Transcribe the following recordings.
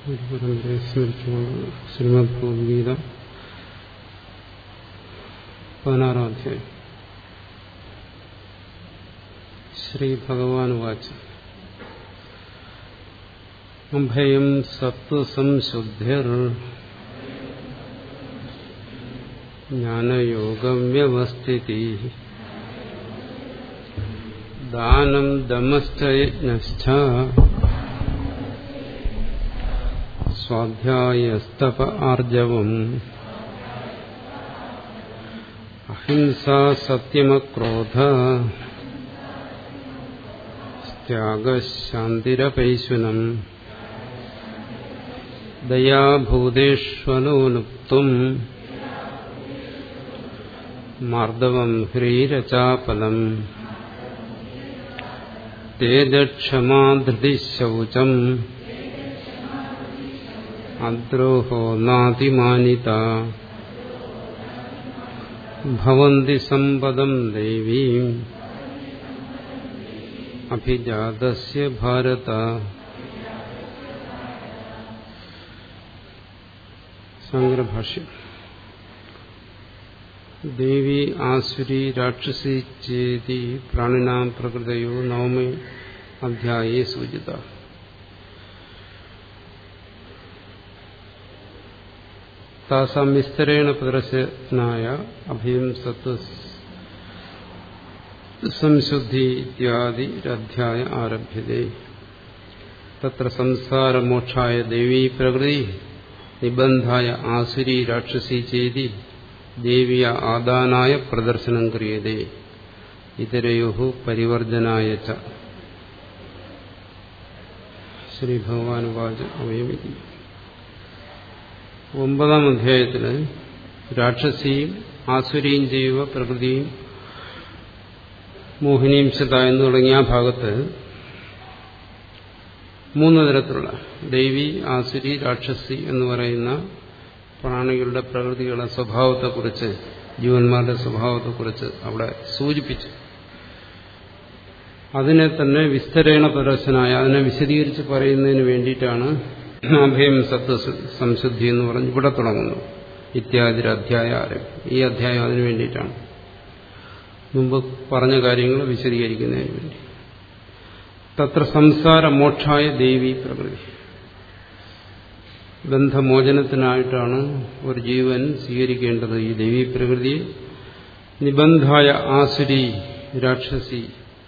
ഗുരുപരമ്പരയെ സ്മരിച്ചുകൊണ്ട് ശ്രീമദ് ഭഗവത്ഗീത പതിനാറാം അധ്യായം ശ്രീ ഭഗവാൻ വാച്ച് അഭയം സത്വസംശുദ്ധിർ ജ്ഞാനയോഗം വ്യവസ്ഥിതി ദാനം ദമശ്ചയജ്ഞശ്ച സ്വാധ്യായസ്തപ ആർജവം അഹിംസ സത്യമക്രോധ ത്യാഗശാന്തിരപൈശുനം ദയാഭൂതേഷ്വലോലുപ്തും മാർദ്ദവം ഹ്രീരചാപലം തേജക്ഷമാധൃതിശൗചം അദ്രോഹോ നാതിമാനിത ഭവന്തി സമ്പദം ദേവീം അഭിജാതസ്യ ഭാരത സംഗ്രഭാഷ്യം ദേവി ആസുരി രാക്ഷസി ചേതി പ്രാണിനാം പ്രകൃതയോ നവമേ അധ്യായേ സൂചിത താസാം വിസ്തരേണ പ്രദർശനായ അഭയം സത്വ സംശുദ്ധി ഇത്യാദിരധ്യായ ആരഭ്യത്തെ തത്ര സംസാരമോക്ഷായ ദേവീ പ്രകൃതി നിബന്ധായ ആസുരി രാക്ഷസി ചേതി ദേവിയ ആദാനായ പ്രദർശനം ക്രിയതേ ഇതരയോ പരിവർജനായ ച ശ്രീ ഭഗവാൻ വാച അവയമിതി ഒമ്പതാം അധ്യായത്തില് രാക്ഷസിയും ആസുരിയും ചെയ്യുക പ്രകൃതിയും മോഹിനിയും ശത എന്ന് തുടങ്ങിയ ആ ഭാഗത്ത് മൂന്ന് തരത്തിലുള്ള ദേവി ആസുരി രാക്ഷസി എന്ന് പറയുന്ന പ്രാണികളുടെ പ്രകൃതികളുടെ സ്വഭാവത്തെക്കുറിച്ച് ജീവന്മാരുടെ സ്വഭാവത്തെക്കുറിച്ച് അവിടെ സൂചിപ്പിച്ചു അതിനെ തന്നെ വിസ്തരേണ പ്രദർശനായ അതിനെ വിശദീകരിച്ച് പറയുന്നതിന് വേണ്ടിയിട്ടാണ് അഭയം സത്വ സംശുദ്ധി എന്ന് പറഞ്ഞ് ഇവിടെ തുടങ്ങുന്നു ഇത്യാദി അധ്യായ ഈ അധ്യായം അതിനു വേണ്ടിയിട്ടാണ് മുമ്പ് പറഞ്ഞ കാര്യങ്ങൾ വിശദീകരിക്കുന്നതിന് വേണ്ടി തത്ര സംസാര മോക്ഷായ ദേവി പ്രകൃതി ബന്ധമോചനത്തിനായിട്ടാണ് ഒരു ജീവൻ സ്വീകരിക്കേണ്ടത് ഈ ദേവീ പ്രകൃതി നിബന്ധായ ആസുരി രാക്ഷസി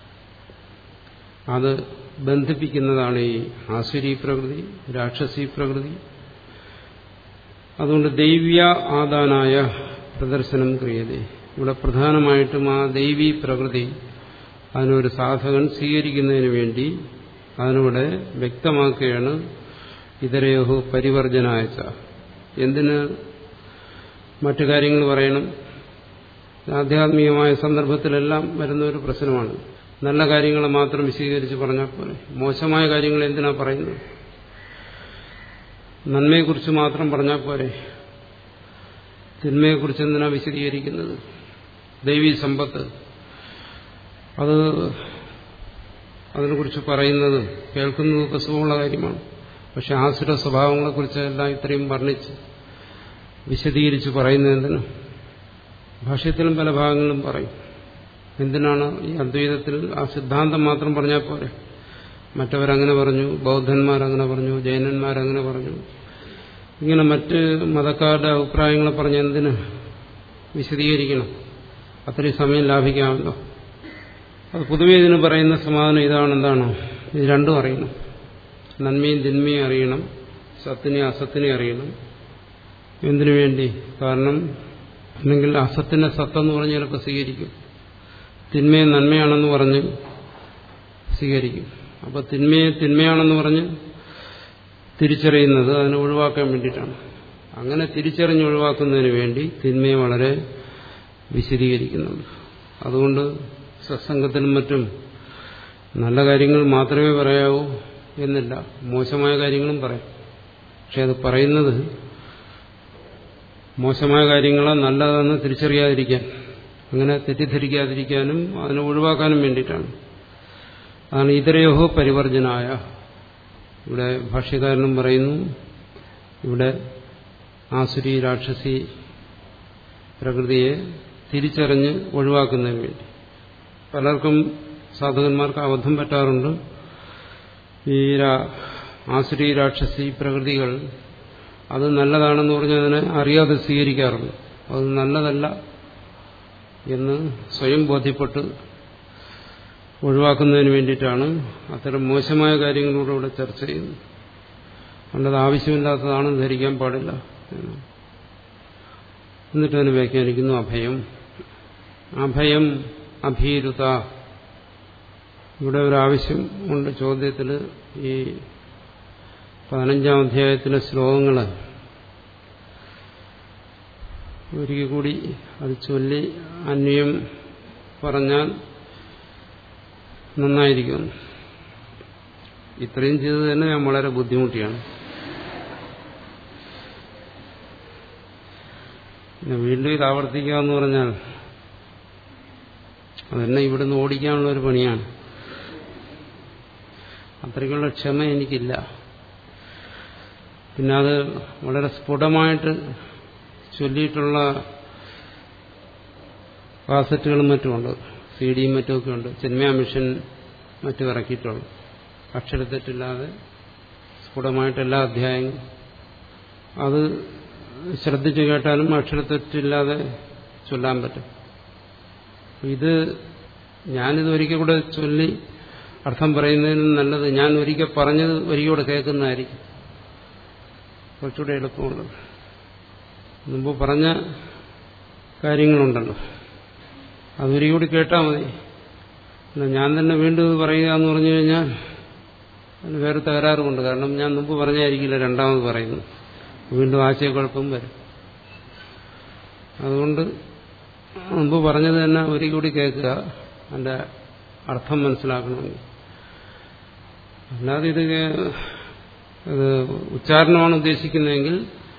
അത് ബന്ധിപ്പിക്കുന്നതാണ് ഈ ആസുരി പ്രകൃതി രാക്ഷസി പ്രകൃതി അതുകൊണ്ട് ദൈവ്യ ആദാനായ പ്രദർശനം ക്രിയത ഇവിടെ പ്രധാനമായിട്ടും ആ ദൈവീ പ്രകൃതി അതിനൊരു സാധകൻ സ്വീകരിക്കുന്നതിന് വേണ്ടി അതിനൂടെ വ്യക്തമാക്കുകയാണ് ഇതരയോഹു പരിവർജനായച്ച എന്തിന് മറ്റു കാര്യങ്ങൾ പറയണം ആധ്യാത്മികമായ സന്ദർഭത്തിലെല്ലാം വരുന്ന ഒരു പ്രശ്നമാണ് നല്ല കാര്യങ്ങൾ മാത്രം വിശദീകരിച്ച് പറഞ്ഞാൽ പോലെ മോശമായ കാര്യങ്ങൾ എന്തിനാ പറയുന്നത് നന്മയെക്കുറിച്ച് മാത്രം പറഞ്ഞാൽ പോരെ തിന്മയെക്കുറിച്ച് എന്തിനാ വിശദീകരിക്കുന്നത് ദൈവീ സമ്പത്ത് അത് അതിനെക്കുറിച്ച് പറയുന്നത് കേൾക്കുന്നതൊക്കെ സുഖമുള്ള കാര്യമാണ് പക്ഷെ ആസുര സ്വഭാവങ്ങളെക്കുറിച്ച് എല്ലാം ഇത്രയും വർണ്ണിച്ച് വിശദീകരിച്ച് പറയുന്നത് എന്തിനാ ഭാഷ്യത്തിലും പല ഭാഗങ്ങളിലും പറയും എന്തിനാണ് ഈ അദ്വൈതത്തിൽ ആ സിദ്ധാന്തം മാത്രം പറഞ്ഞാൽ പോരെ മറ്റവരങ്ങനെ പറഞ്ഞു ബൗദ്ധന്മാരങ്ങനെ പറഞ്ഞു ജൈനന്മാരങ്ങനെ പറഞ്ഞു ഇങ്ങനെ മറ്റ് മതക്കാരുടെ അഭിപ്രായങ്ങളെ പറഞ്ഞ് എന്തിന് വിശദീകരിക്കണം അത്രയും സമയം ലാഭിക്കാമല്ലോ അത് പൊതുവെ ഇതിന് പറയുന്ന സമാധാനം ഇതാണ് എന്താണ് ഇത് രണ്ടും അറിയണം നന്മയും തിന്മയും അറിയണം സത്തിനെയും അസത്തിനെയും അറിയണം എന്തിനു വേണ്ടി കാരണം അല്ലെങ്കിൽ അസത്തിനെ സത്തെന്ന് പറഞ്ഞ് ചിലപ്പോൾ സ്വീകരിക്കും തിന്മയെ നന്മയാണെന്ന് പറഞ്ഞ് സ്വീകരിക്കും അപ്പോൾ തിന്മയെ തിന്മയാണെന്ന് പറഞ്ഞ് തിരിച്ചറിയുന്നത് അതിനെ ഒഴിവാക്കാൻ വേണ്ടിയിട്ടാണ് അങ്ങനെ തിരിച്ചറിഞ്ഞ് ഒഴിവാക്കുന്നതിന് വേണ്ടി തിന്മയെ വളരെ വിശദീകരിക്കുന്നുണ്ട് അതുകൊണ്ട് സത്സംഗത്തിനും മറ്റും നല്ല കാര്യങ്ങൾ മാത്രമേ പറയാവൂ എന്നില്ല മോശമായ കാര്യങ്ങളും പറയാം പക്ഷെ അത് പറയുന്നത് മോശമായ കാര്യങ്ങളെ നല്ലതെന്ന് തിരിച്ചറിയാതിരിക്കാൻ അങ്ങനെ തെറ്റിദ്ധരിക്കാതിരിക്കാനും അതിനെ ഒഴിവാക്കാനും വേണ്ടിയിട്ടാണ് അതാണ് ഇതരയോഹോ പരിവർജനായ ഇവിടെ ഭാഷ്യകാരനും പറയുന്നു ഇവിടെ ആസുരി രാക്ഷസി പ്രകൃതിയെ തിരിച്ചറിഞ്ഞ് ഒഴിവാക്കുന്നതിന് വേണ്ടി പലർക്കും സാധകന്മാർക്ക് അബദ്ധം പറ്റാറുണ്ട് ഈ ആസുരി രാക്ഷസി പ്രകൃതികൾ അത് നല്ലതാണെന്ന് പറഞ്ഞാൽ അതിനെ അറിയാതെ സ്വീകരിക്കാറുണ്ട് അത് നല്ലതല്ല എന്ന് സ്വയം ബോധ്യപ്പെട്ട് ഒഴിവാക്കുന്നതിന് വേണ്ടിയിട്ടാണ് അത്തരം മോശമായ കാര്യങ്ങളൂടെ ഇവിടെ ചർച്ച ചെയ്യുന്നത് അതുകൊണ്ടത് ആവശ്യമില്ലാത്തതാണെന്ന് ധരിക്കാൻ പാടില്ല എന്നിട്ട് അതിന് വ്യാഖ്യാനിക്കുന്നു അഭയം അഭയം അഭീരുത ഇവിടെ ഒരു ആവശ്യം ഉണ്ട് ചോദ്യത്തിൽ ഈ പതിനഞ്ചാം അധ്യായത്തിലെ ശ്ലോകങ്ങൾ ഒരിക്കൽ കൂടി അത് ചൊല്ലി അന്വയം പറഞ്ഞാൽ നന്നായിരിക്കും ഇത്രയും ചെയ്തത് തന്നെ ഞാൻ വളരെ ബുദ്ധിമുട്ടിയാണ് വീണ്ടും ഇത് ആവർത്തിക്കുക എന്ന് പറഞ്ഞാൽ അതെന്നെ ഇവിടുന്ന് ഓടിക്കാനുള്ള ഒരു പണിയാണ് അത്രയ്ക്കുള്ള ക്ഷമ എനിക്കില്ല പിന്നെ അത് വളരെ സ്ഫുടമായിട്ട് ചൊല്ലിയിട്ടുള്ള കാസറ്റുകളും മറ്റുമുണ്ട് സി ഡിയും മറ്റുമൊക്കെ ഉണ്ട് ചിന്മയ മിഷൻ മറ്റും ഇറക്കിയിട്ടുള്ളു അക്ഷരത്തെറ്റില്ലാതെ സ്ഫുടമായിട്ട് എല്ലാ അധ്യായങ്ങളും അത് ശ്രദ്ധിച്ചു കേട്ടാലും അക്ഷരത്തെറ്റില്ലാതെ ചൊല്ലാൻ പറ്റും ഇത് ഞാനിത് ഒരിക്കൽ കൂടെ ചൊല്ലി അർത്ഥം പറയുന്നതിനും നല്ലത് ഞാൻ ഒരിക്കൽ പറഞ്ഞത് ഒരിക്കൽ കൂടെ കേൾക്കുന്നതായിരിക്കും കുറച്ചുകൂടെ എളുപ്പമുള്ളത് മുമ്പ് പറഞ്ഞ കാര്യങ്ങളുണ്ടല്ലോ അതൊരിക്കൽ കൂടി കേട്ടാൽ മതി ഞാൻ തന്നെ വീണ്ടും ഇത് പറയുക എന്ന് പറഞ്ഞു കഴിഞ്ഞാൽ അതിന് വേറെ തകരാറുമുണ്ട് കാരണം ഞാൻ മുമ്പ് പറഞ്ഞായിരിക്കില്ല രണ്ടാമത് പറയുന്നു വീണ്ടും ആശയക്കുഴപ്പം വരും അതുകൊണ്ട് മുമ്പ് പറഞ്ഞത് തന്നെ ഒരിക്കൽ കൂടി കേൾക്കുക അതിന്റെ അർത്ഥം മനസ്സിലാക്കണമെങ്കിൽ അല്ലാതെ ഇത് അത് ഉച്ചാരണമാണ് ഉദ്ദേശിക്കുന്നതെങ്കിൽ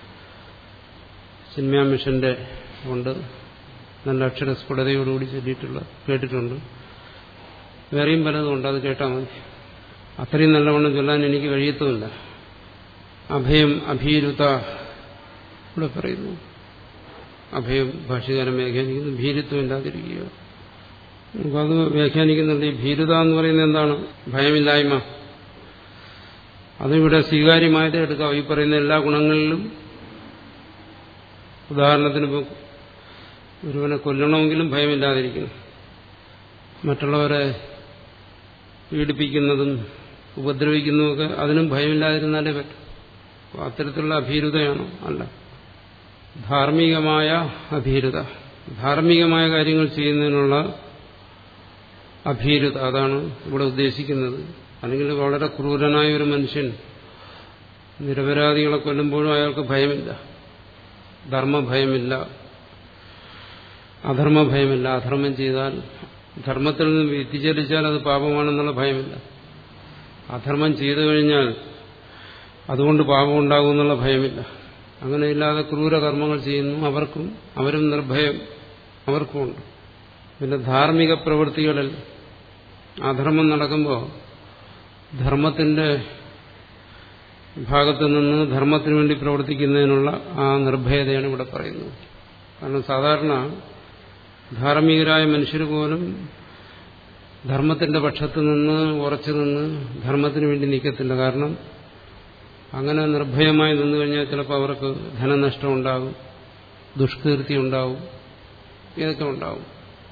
സിനിമാ മിഷന്റെ കൊണ്ട് നല്ല അക്ഷരസ്ഫുടതയോടുകൂടി ചൊല്ലിയിട്ടുള്ള കേട്ടിട്ടുണ്ട് വേറെയും പലതും ഉണ്ട് അത് കേട്ടാൽ മതി അത്രയും നല്ലവണ്ണം ചൊല്ലാൻ എനിക്ക് കഴിയത്തുമില്ല അഭയം അഭീരുത ഇവിടെ പറയുന്നു അഭയം ഭാഷകാരം വ്യാഖ്യാനിക്കുന്നു ഭീരുത്വം ഇല്ലാതിരിക്കുക നമുക്കത് വ്യാഖ്യാനിക്കുന്നുണ്ട് ഈ ഭീരുത എന്ന് പറയുന്നത് എന്താണ് ഭയമില്ലായ്മ അതിവിടെ സ്വീകാര്യമായത് എടുക്കാം ഈ പറയുന്ന എല്ലാ ഗുണങ്ങളിലും ഉദാഹരണത്തിന് ഇപ്പോൾ ഒരുവനെ കൊല്ലണമെങ്കിലും ഭയമില്ലാതിരിക്കുന്നു മറ്റുള്ളവരെ പീഡിപ്പിക്കുന്നതും ഉപദ്രവിക്കുന്നതുമൊക്കെ അതിനും ഭയമില്ലാതിരുന്നാലേ പറ്റും അപ്പോൾ അത്തരത്തിലുള്ള അഭീരുതയാണോ അല്ല ധാർമ്മികമായ അഭീരുത ധാർമ്മികമായ കാര്യങ്ങൾ ചെയ്യുന്നതിനുള്ള അഭീരുത അതാണ് ഇവിടെ ഉദ്ദേശിക്കുന്നത് അല്ലെങ്കിൽ വളരെ ക്രൂരനായ ഒരു മനുഷ്യൻ നിരപരാധികളെ കൊല്ലുമ്പോഴും അയാൾക്ക് ഭയമില്ല ധർമ്മഭയമില്ല അധർമ്മഭയമില്ല അധർമ്മം ചെയ്താൽ ധർമ്മത്തിൽ നിന്ന് വ്യതിചലിച്ചാൽ അത് പാപമാണെന്നുള്ള ഭയമില്ല അധർമ്മം ചെയ്തു കഴിഞ്ഞാൽ അതുകൊണ്ട് പാപം ഉണ്ടാകുമെന്നുള്ള ഭയമില്ല അങ്ങനെയില്ലാതെ ക്രൂരകർമ്മങ്ങൾ ചെയ്യുന്നു അവർക്കും അവരും നിർഭയം അവർക്കുമുണ്ട് പിന്നെ ധാർമ്മിക പ്രവൃത്തികളിൽ അധർമ്മം നടക്കുമ്പോൾ ധർമ്മത്തിന്റെ ഭാഗത്തു നിന്ന് ധർമ്മത്തിനു വേണ്ടി പ്രവർത്തിക്കുന്നതിനുള്ള ആ നിർഭയതയാണ് ഇവിടെ പറയുന്നത് കാരണം സാധാരണ ധാർമ്മികരായ മനുഷ്യർ പോലും ധർമ്മത്തിന്റെ പക്ഷത്ത് നിന്ന് ഉറച്ചു നിന്ന് ധർമ്മത്തിന് വേണ്ടി നിൽക്കത്തില്ല കാരണം അങ്ങനെ നിർഭയമായി നിന്നു കഴിഞ്ഞാൽ ചിലപ്പോൾ അവർക്ക് ധനനഷ്ടം ഉണ്ടാകും ദുഷ്കീർത്തി ഉണ്ടാവും ഇതൊക്കെ ഉണ്ടാവും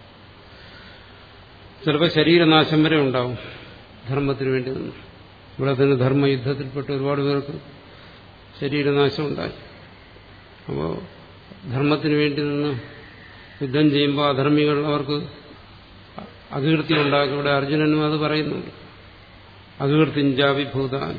ചിലപ്പോൾ ശരീരനാശം വരെ ഉണ്ടാവും ധർമ്മത്തിന് വേണ്ടി നിന്ന് ഇവിടെ തന്നെ ധർമ്മയുദ്ധത്തിൽപ്പെട്ട് ഒരുപാട് പേർക്ക് ശരീരനാശം ഉണ്ടായി അപ്പോൾ ധർമ്മത്തിന് വേണ്ടി നിന്ന് യുദ്ധം ചെയ്യുമ്പോൾ അധർമ്മികൾ അവർക്ക് അകീർത്തി ഉണ്ടാക്കി ഇവിടെ അർജുനനും അത് പറയുന്നുണ്ട് അകീർത്തിഞ്ചാവിഭൂതാൻ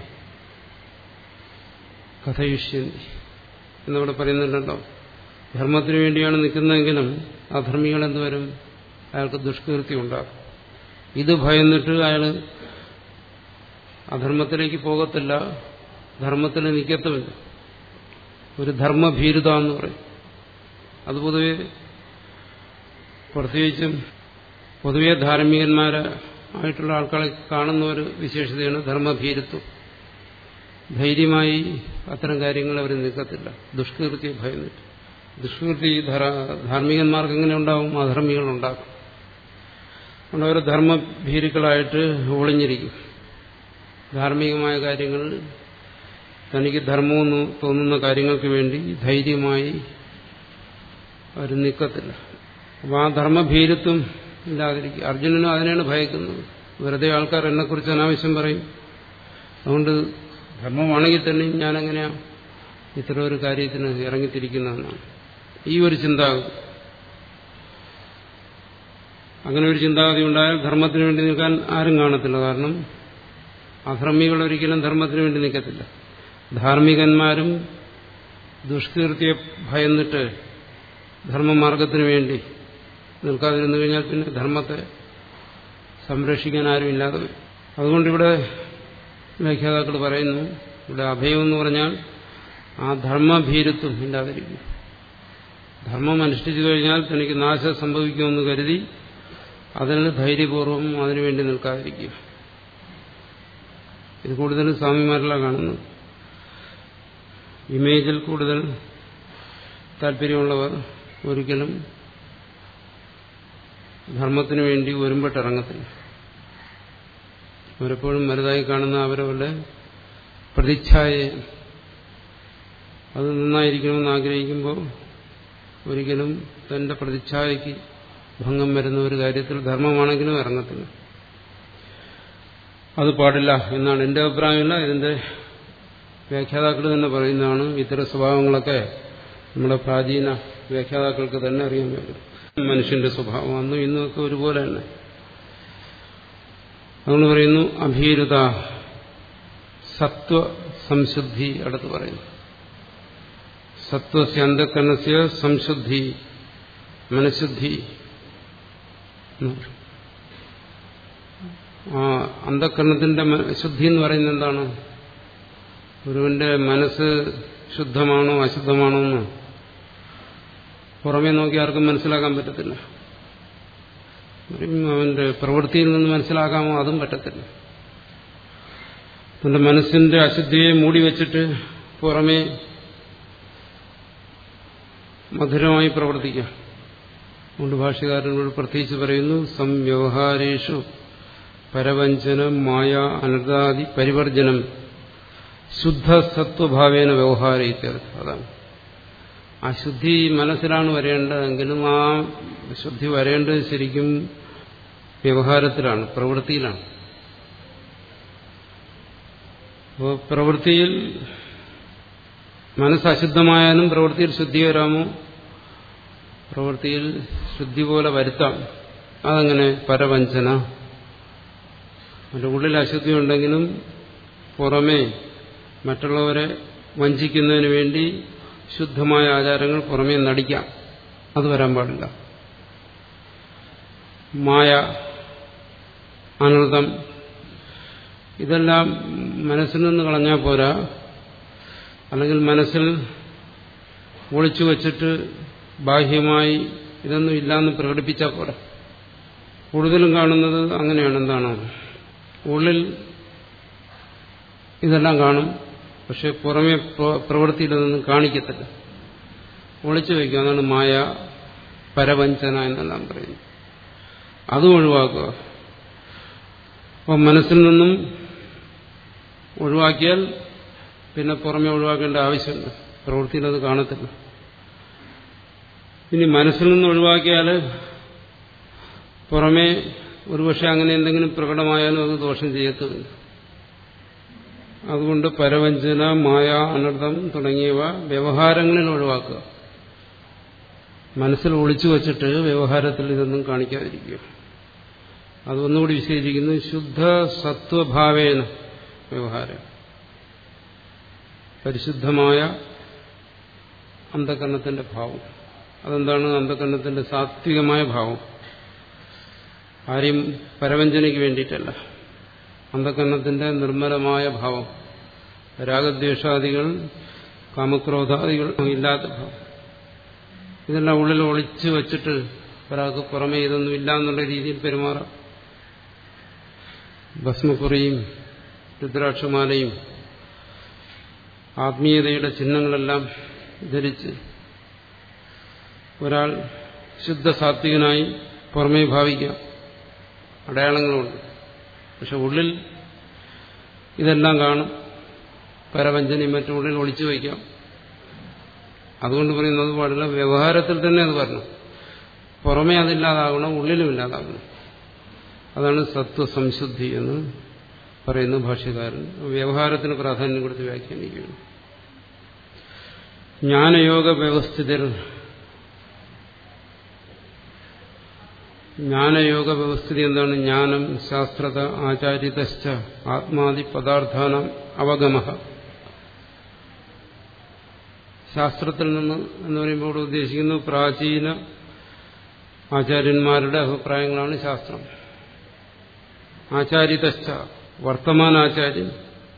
കഥയുഷ്യന്തി എന്നിവിടെ പറയുന്നുണ്ടല്ലോ ധർമ്മത്തിന് വേണ്ടിയാണ് നിൽക്കുന്നതെങ്കിലും അധർമ്മികൾ എന്തുവരും അയാൾക്ക് ദുഷ്കീർത്തി ഉണ്ടാകും ഇത് ഭയന്നിട്ട് അയാൾ അധർമ്മത്തിലേക്ക് പോകത്തില്ല ധർമ്മത്തിൽ നിൽക്കത്തുമില്ല ഒരു ധർമ്മഭീരുത എന്ന് പറയും അത് പൊതുവെ പ്രത്യേകിച്ചും പൊതുവെ ധാർമ്മികന്മാരെ ആയിട്ടുള്ള ആൾക്കാരെ കാണുന്ന ഒരു വിശേഷതയാണ് ധർമ്മഭീരുത്വം ധൈര്യമായി അത്തരം കാര്യങ്ങൾ അവർ നിൽക്കത്തില്ല ദുഷ്കീർത്തിയെ ഭയന്നിട്ട് ദുഷ്കീർത്തി ധാർമ്മികന്മാർക്ക് എങ്ങനെ ഉണ്ടാവും അധർമ്മികളുണ്ടാക്കും അതുകൊണ്ട് അവർ ധർമ്മഭീരുക്കളായിട്ട് ഒളിഞ്ഞിരിക്കും ധാർമ്മികമായ കാര്യങ്ങൾ തനിക്ക് ധർമ്മമെന്ന് തോന്നുന്ന കാര്യങ്ങൾക്ക് വേണ്ടി ധൈര്യമായി അവർ നിൽക്കത്തില്ല അപ്പോൾ ആ ധർമ്മഭീരുത്വം ഇല്ലാതിരിക്കും അർജുനനും അതിനെയാണ് ഭയക്കുന്നത് വെറുതെ ആൾക്കാർ എന്നെക്കുറിച്ച് അനാവശ്യം പറയും അതുകൊണ്ട് ധർമ്മമാണെങ്കിൽ തന്നെ ഞാനെങ്ങനെയാ ഇത്തരം ഒരു കാര്യത്തിന് ഇറങ്ങിത്തിരിക്കുന്നതെന്നാണ് ഈ ഒരു ചിന്താഗതി അങ്ങനെ ഒരു ചിന്താഗതി ഉണ്ടായാൽ ധർമ്മത്തിന് വേണ്ടി നിൽക്കാൻ ആരും കാണത്തില്ല കാരണം അധർമ്മികൾ ഒരിക്കലും ധർമ്മത്തിന് വേണ്ടി നിൽക്കത്തില്ല ധാർമ്മികന്മാരും ദുഷ്കീർത്തിയെ ഭയന്നിട്ട് ധർമ്മമാർഗത്തിന് വേണ്ടി നിൽക്കാതിരുന്നു കഴിഞ്ഞാൽ പിന്നെ ധർമ്മത്തെ സംരക്ഷിക്കാൻ ആരും ഇല്ലാതെ വരും അതുകൊണ്ടിവിടെ വ്യാഖ്യാതാക്കൾ പറയുന്നു ഇവിടെ അഭയം എന്ന് പറഞ്ഞാൽ ആ ധർമ്മഭീരുത്വം ഇല്ലാതിരിക്കും ധർമ്മം അനുഷ്ഠിച്ചു കഴിഞ്ഞാൽ തനിക്ക് നാശം സംഭവിക്കുമെന്ന് കരുതി അതിൽ ധൈര്യപൂർവ്വം അതിനുവേണ്ടി നിൽക്കാതിരിക്കുക ഇത് കൂടുതലും സ്വാമിമാരിലാണ് കാണുന്നത് ഇമേജിൽ കൂടുതൽ താല്പര്യമുള്ളവർ ഒരിക്കലും ധർമ്മത്തിനു വേണ്ടി ഒരുമ്പിട്ടിറങ്ങത്തില്ല അവരെപ്പോഴും വലുതായി കാണുന്ന അവരവരുടെ പ്രതിച്ഛായയെ അത് നന്നായിരിക്കണമെന്ന് ആഗ്രഹിക്കുമ്പോൾ ഒരിക്കലും തന്റെ പ്രതിച്ഛായയ്ക്ക് ഭംഗം വരുന്ന ഒരു കാര്യത്തിൽ ധർമ്മമാണെങ്കിലും ഇറങ്ങത്തില്ല അത് പാടില്ല എന്നാണ് എന്റെ അഭിപ്രായമില്ല ഇതിന്റെ വ്യാഖ്യാതാക്കൾ തന്നെ പറയുന്നതാണ് ഇത്തരം സ്വഭാവങ്ങളൊക്കെ നമ്മുടെ പ്രാചീന വ്യാഖ്യാതാക്കൾക്ക് തന്നെ അറിയാൻ പറ്റും മനുഷ്യന്റെ സ്വഭാവം അന്നും ഇന്നുമൊക്കെ ഒരുപോലെ തന്നെ അതുകൊണ്ട് പറയുന്നു അഭീരുത സത്വ സംശുദ്ധി അടുത്ത് പറയുന്നു സത്വസ്യ അന്ധക്കരണസ്യ സംശുദ്ധി മനഃശുദ്ധി ആ അന്ധക്കരണത്തിന്റെ ശുദ്ധി എന്ന് പറയുന്നത് എന്താണ് ഒരുവന്റെ മനസ്സ് ശുദ്ധമാണോ അശുദ്ധമാണോ എന്ന് പുറമേ നോക്കി ആർക്കും മനസ്സിലാക്കാൻ പറ്റത്തില്ല അവന്റെ പ്രവൃത്തിയിൽ നിന്ന് മനസ്സിലാക്കാമോ അതും പറ്റത്തില്ല തന്റെ മനസ്സിന്റെ അശുദ്ധിയെ മൂടി വെച്ചിട്ട് പുറമേ മധുരമായി പ്രവർത്തിക്കാം അതുകൊണ്ട് ഭാഷകാരനോട് പ്രത്യേകിച്ച് പറയുന്നു സംവ്യവഹാരേഷു പരവഞ്ചനം മായ അനർദാദി പരിവർജനം ശുദ്ധസത്വഭാവേന വ്യവഹാര ഇത്യർത്ഥം അതാണ് ആ ശുദ്ധി മനസ്സിലാണ് വരേണ്ടതെങ്കിലും ആ ശുദ്ധി വരേണ്ടത് ശരിക്കും വ്യവഹാരത്തിലാണ് പ്രവൃത്തിയിലാണ് അപ്പോൾ പ്രവൃത്തിയിൽ മനസ്സ് അശുദ്ധമായാലും പ്രവൃത്തിയിൽ ശുദ്ധി വരാമോ പ്രവൃത്തിയിൽ ശുദ്ധി പോലെ വരുത്താം അതങ്ങനെ പരവഞ്ചന അതിൻ്റെ ഉള്ളിൽ അശുദ്ധി ഉണ്ടെങ്കിലും പുറമേ മറ്റുള്ളവരെ വഞ്ചിക്കുന്നതിന് വേണ്ടി ശുദ്ധമായ ആചാരങ്ങൾ പുറമേ നടിക്കാം അത് വരാൻ പാടില്ല മായ അനർത്ഥം ഇതെല്ലാം മനസ്സിൽ നിന്ന് കളഞ്ഞാൽ പോരാ അല്ലെങ്കിൽ മനസ്സിൽ ഒളിച്ചു വച്ചിട്ട് ബാഹ്യമായി ഇതൊന്നും ഇല്ലാന്ന് പ്രകടിപ്പിച്ചാൽ പോരാ കൂടുതലും കാണുന്നത് അങ്ങനെയാണ് എന്താണ് ഉള്ളിൽ ഇതെല്ലാം കാണും പക്ഷെ പുറമെ പ്രവൃത്തിയിൽ അതൊന്നും കാണിക്കത്തില്ല ഒളിച്ചു വയ്ക്കുക അതാണ് മായ പരവഞ്ചന എന്നെല്ലാം പറയുന്നത് അതും ഒഴിവാക്കുക അപ്പം മനസ്സിൽ നിന്നും ഒഴിവാക്കിയാൽ പിന്നെ പുറമെ ഒഴിവാക്കേണ്ട ആവശ്യമില്ല പ്രവൃത്തിയിൽ അത് കാണത്തില്ല ഇനി മനസ്സിൽ നിന്ന് ഒഴിവാക്കിയാൽ പുറമെ ഒരുപക്ഷെ അങ്ങനെ എന്തെങ്കിലും പ്രകടമായാലും അത് ദോഷം ചെയ്യത്തുമില്ല അതുകൊണ്ട് പരവഞ്ചന മായ അനർത്ഥം തുടങ്ങിയവ വ്യവഹാരങ്ങളിൽ ഒഴിവാക്കുക മനസ്സിൽ ഒളിച്ചു വച്ചിട്ട് വ്യവഹാരത്തിൽ ഇതൊന്നും കാണിക്കാതിരിക്കുക അതൊന്നുകൂടി വിശദീകരിക്കുന്നു ശുദ്ധ സത്വഭാവേന വ്യവഹാരം പരിശുദ്ധമായ അന്ധകരണത്തിന്റെ ഭാവം അതെന്താണ് അന്ധകരണത്തിന്റെ സാത്വികമായ ഭാവം ആരെയും പരവഞ്ചനയ്ക്ക് വേണ്ടിയിട്ടല്ല അന്ധകരണത്തിന്റെ നിർമ്മലമായ ഭാവം രാഗദ്വേഷാദികൾ കാമക്രോധാദികൾ ഇല്ലാത്ത ഭാവം ഇതെല്ലാം ഉള്ളിൽ ഒളിച്ചു വച്ചിട്ട് ഒരാൾക്ക് പുറമേ ഇതൊന്നും ഇല്ല എന്നുള്ള രീതിയിൽ പെരുമാറാം ഭസ്മക്കുറിയും രുദ്രാക്ഷമാലയും ആത്മീയതയുടെ ചിഹ്നങ്ങളെല്ലാം ധരിച്ച് ഒരാൾ ശുദ്ധ സാത്വികനായി പുറമേ ഭാവിക്കാം അടയാളങ്ങളുണ്ട് പക്ഷെ ഉള്ളിൽ ഇതെല്ലാം കാണും പരവഞ്ചനയും മറ്റും ഉള്ളിൽ ഒളിച്ചു വയ്ക്കാം അതുകൊണ്ട് പറയുന്നത് പാടില്ല വ്യവഹാരത്തിൽ തന്നെ അത് വരണം പുറമേ അതില്ലാതാകണം ഉള്ളിലും ഇല്ലാതാകണം അതാണ് സത്വസംശുദ്ധി എന്ന് പറയുന്ന ഭാഷ്യകാരൻ വ്യവഹാരത്തിന് പ്രാധാന്യം കൊടുത്ത് വ്യാഖ്യാനിക്കുകയാണ് ജ്ഞാനയോഗ വ്യവസ്ഥിതർ ജ്ഞാനയോഗ വ്യവസ്ഥിതി എന്താണ് ജ്ഞാനം ശാസ്ത്രത ആചാര്യതശ്ച ആത്മാദി പദാർത്ഥാനം അവഗമ ശാസ്ത്രത്തിൽ നിന്ന് എന്ന് പറയുമ്പോൾ ഇവിടെ ഉദ്ദേശിക്കുന്നത് പ്രാചീന ആചാര്യന്മാരുടെ അഭിപ്രായങ്ങളാണ് ശാസ്ത്രം ആചാര്യതശ്ച വർത്തമാനാചാര്യൻ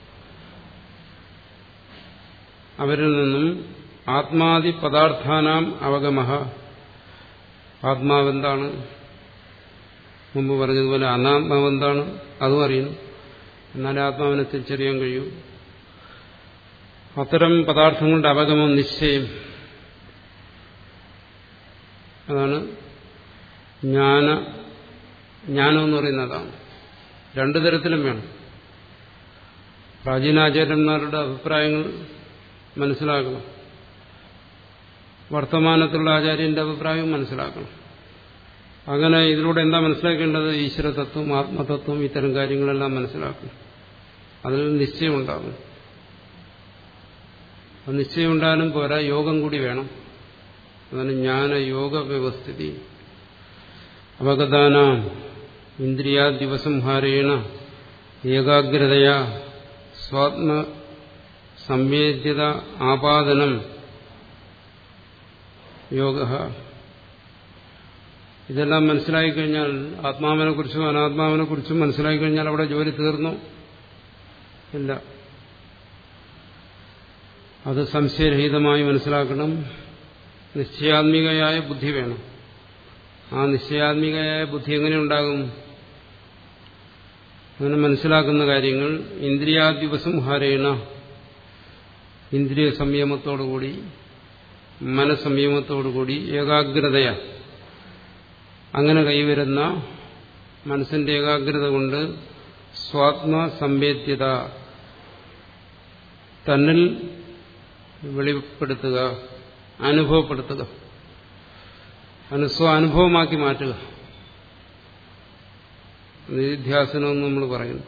അവരിൽ നിന്നും ആത്മാദി പദാർത്ഥാനാം അവഗമ ആത്മാവെന്താണ് മുമ്പ് പറഞ്ഞതുപോലെ അനാത്മാവെന്താണ് അതും അറിയുന്നു എന്നാലേ ആത്മാവിനെ തിരിച്ചറിയാൻ കഴിയൂ അത്തരം പദാർത്ഥങ്ങളുടെ അവഗമം നിശ്ചയം അതാണ് ജ്ഞാന ജ്ഞാനം എന്ന് പറയുന്നതാണ് രണ്ടു തരത്തിലും വേണം പ്രാചീനാചാര്യന്മാരുടെ അഭിപ്രായങ്ങൾ മനസ്സിലാക്കണം വർത്തമാനത്തിലുള്ള ആചാര്യന്റെ അഭിപ്രായം മനസ്സിലാക്കണം അങ്ങനെ ഇതിലൂടെ എന്താ മനസ്സിലാക്കേണ്ടത് ഈശ്വരതത്വം ആത്മതത്വം ഇത്തരം കാര്യങ്ങളെല്ലാം മനസ്സിലാക്കണം അതിൽ നിശ്ചയം ഉണ്ടാകും അത് നിശ്ചയം ഉണ്ടായാലും പോരാ യോഗം കൂടി വേണം അതാണ് ജ്ഞാന യോഗ വ്യവസ്ഥിതി അവഗതാന ഇന്ദ്രിയാദിവസംഹാരേണ ഏകാഗ്രതയാ സ്വാത്മ സംവേദ്യത ആപാദനം യോഗ ഇതെല്ലാം മനസ്സിലാക്കി കഴിഞ്ഞാൽ ആത്മാവിനെ കുറിച്ചും അനാത്മാവിനെ കുറിച്ചും മനസ്സിലാക്കി കഴിഞ്ഞാൽ അവിടെ ജോലി തീർന്നു ഇല്ല അത് സംശയരഹിതമായി മനസ്സിലാക്കണം നിശ്ചയാത്മികയായ ബുദ്ധി വേണം ആ നിശ്ചയാത്മികയായ ബുദ്ധി എങ്ങനെ ഉണ്ടാകും അങ്ങനെ മനസ്സിലാക്കുന്ന കാര്യങ്ങൾ ഇന്ദ്രിയാദിവസംഹാരേണ ഇന്ദ്രിയ സംയമത്തോടുകൂടി മനസ്സംയമത്തോടുകൂടി ഏകാഗ്രതയ അങ്ങനെ കൈവരുന്ന മനസ്സിന്റെ ഏകാഗ്രത കൊണ്ട് സ്വാത്മ സംവേദ്യത തന്നിൽ വെളിപ്പെടുത്തുക അനുഭവപ്പെടുത്തുക അതിന് സ്വ അനുഭവമാക്കി മാറ്റുക നിധ്യാസനം എന്ന് നമ്മൾ പറയുന്നു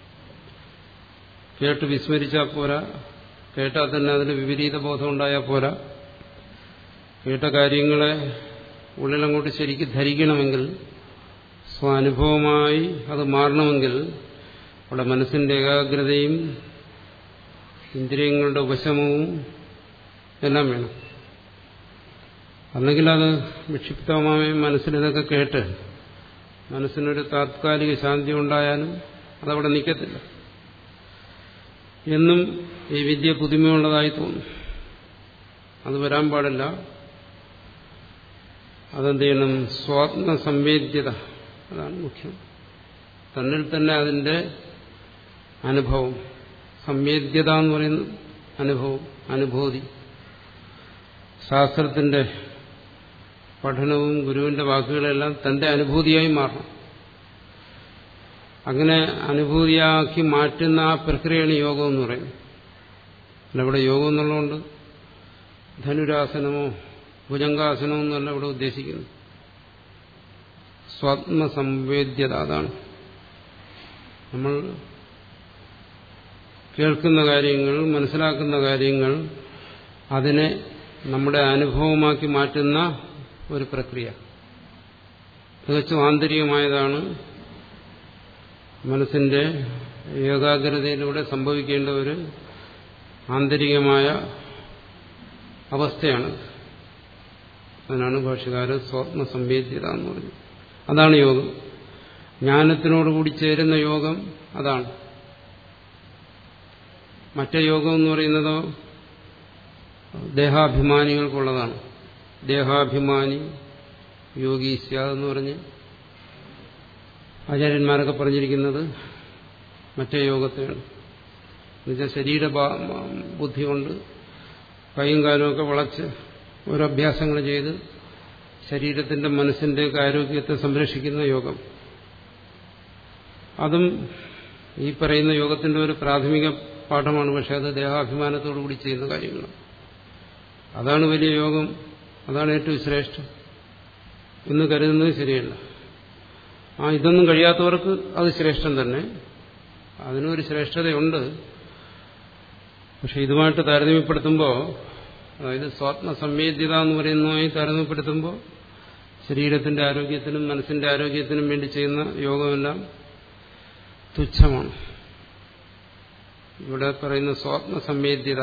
കേട്ട് വിസ്മരിച്ചാൽ പോരാ കേട്ടാൽ തന്നെ അതിന് വിപരീത ബോധം ഉണ്ടായാൽ പോരാ കേട്ട കാര്യങ്ങളെ ഉള്ളിലങ്ങോട്ട് ശരിക്ക് ധരിക്കണമെങ്കിൽ സ്വാനുഭവമായി അത് മാറണമെങ്കിൽ അവിടെ മനസ്സിന്റെ ഏകാഗ്രതയും ഇന്ദ്രിയങ്ങളുടെ ഉപശമവും എല്ലാം വേണം അല്ലെങ്കിൽ അത് വിക്ഷിപ്തമായ മനസ്സിലിതൊക്കെ കേട്ട് മനസ്സിനൊരു താത്കാലിക ശാന്തി ഉണ്ടായാലും അതവിടെ നിൽക്കത്തില്ല എന്നും ഈ വിദ്യ പുതുമയുള്ളതായി തോന്നും അത് വരാൻ പാടില്ല അതെന്ത് ചെയ്യണം സ്വാത്മ സംവേദ്യത അതാണ് മുഖ്യം തന്നിൽ തന്നെ അതിന്റെ അനുഭവം സംവേദ്യത എന്ന് പറയുന്ന അനുഭവം അനുഭൂതി ശാസ്ത്രത്തിന്റെ പഠനവും ഗുരുവിന്റെ വാക്കുകളെല്ലാം തന്റെ അനുഭൂതിയായി മാറണം അങ്ങനെ അനുഭൂതിയാക്കി മാറ്റുന്ന ആ പ്രക്രിയയാണ് യോഗം എന്ന് പറയുന്നത് അല്ല ഇവിടെ യോഗം എന്നുള്ളതുകൊണ്ട് ധനുരാസനമോ ഭുജംഗാസനമോ എന്നല്ല ഇവിടെ ഉദ്ദേശിക്കുന്നു സ്വാത്മസംവേദ്യത അതാണ് നമ്മൾ കേൾക്കുന്ന കാര്യങ്ങൾ മനസ്സിലാക്കുന്ന കാര്യങ്ങൾ അതിനെ നമ്മുടെ അനുഭവമാക്കി മാറ്റുന്ന ഒരു പ്രക്രിയ തികച്ചും ആന്തരികമായതാണ് മനസ്സിന്റെ ഏകാഗ്രതയിലൂടെ സംഭവിക്കേണ്ട ഒരു ആന്തരികമായ അവസ്ഥയാണ് അതിനാണ് ഭാഷകാരൻ സ്വാത്മ സംവേദ്യത എന്ന് പറഞ്ഞത് അതാണ് യോഗം ജ്ഞാനത്തിനോടുകൂടി ചേരുന്ന യോഗം അതാണ് മറ്റേ യോഗം എന്ന് പറയുന്നതോ ദേഹാഭിമാനികൾക്കുള്ളതാണ് ദേഹാഭിമാനി യോഗീസ്യാതെന്ന് പറഞ്ഞ് ആചാര്യന്മാരൊക്കെ പറഞ്ഞിരിക്കുന്നത് മറ്റേ യോഗത്തെയാണ് എന്നുവെച്ചാൽ ശരീര ബുദ്ധി കൊണ്ട് കൈയും കാലുമൊക്കെ വളച്ച് ഓരോ അഭ്യാസങ്ങൾ ചെയ്ത് ശരീരത്തിന്റെ മനസ്സിന്റെയൊക്കെ ആരോഗ്യത്തെ സംരക്ഷിക്കുന്ന യോഗം അതും ഈ പറയുന്ന യോഗത്തിന്റെ ഒരു പ്രാഥമിക പാഠമാണ് പക്ഷെ അത് ദേഹാഭിമാനത്തോടു കൂടി ചെയ്യുന്ന കാര്യങ്ങളാണ് അതാണ് വലിയ യോഗം അതാണ് ഏറ്റവും ശ്രേഷ്ഠം എന്ന് കരുതുന്നത് ശരിയല്ല ആ ഇതൊന്നും കഴിയാത്തവർക്ക് അത് ശ്രേഷ്ഠം തന്നെ അതിനൊരു ശ്രേഷ്ഠതയുണ്ട് പക്ഷെ ഇതുമായിട്ട് താരതമ്യപ്പെടുത്തുമ്പോൾ അതായത് സ്വാത്മസംവേദ്യത എന്ന് പറയുന്നതുമായി താരതമ്യപ്പെടുത്തുമ്പോൾ ശരീരത്തിന്റെ ആരോഗ്യത്തിനും മനസ്സിന്റെ ആരോഗ്യത്തിനും വേണ്ടി ചെയ്യുന്ന യോഗമെല്ലാം തുച്ഛമാണ് ഇവിടെ പറയുന്ന സ്വാത്മസംവേദ്യത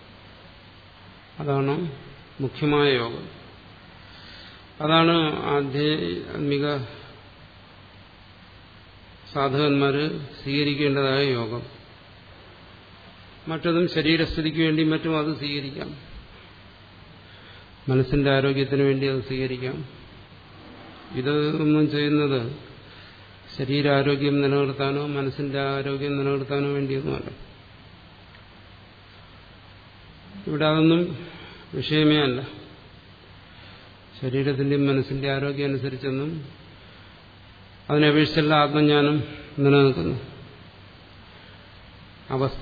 അതാണ് മുഖ്യമായ യോഗം അതാണ് ആധ്യാത്മിക സാധകന്മാര് സ്വീകരിക്കേണ്ടതായ യോഗം മറ്റതും ശരീരസ്ഥിതിക്ക് വേണ്ടി മറ്റും അത് സ്വീകരിക്കാം മനസ്സിന്റെ ആരോഗ്യത്തിന് വേണ്ടി അത് സ്വീകരിക്കാം ഇതൊന്നും ചെയ്യുന്നത് ശരീരാരോഗ്യം നിലനിർത്താനോ മനസ്സിന്റെ ആരോഗ്യം നിലനിർത്താനോ വേണ്ടിയൊന്നുമല്ല ഇവിടെ അതൊന്നും വിഷയമേ അല്ല ശരീരത്തിന്റെയും മനസ്സിന്റെ ആരോഗ്യം അനുസരിച്ചൊന്നും അതിനപേക്ഷിച്ചല്ല ആത്മജ്ഞാനം നിലനിൽക്കുന്നു അവസ്ഥ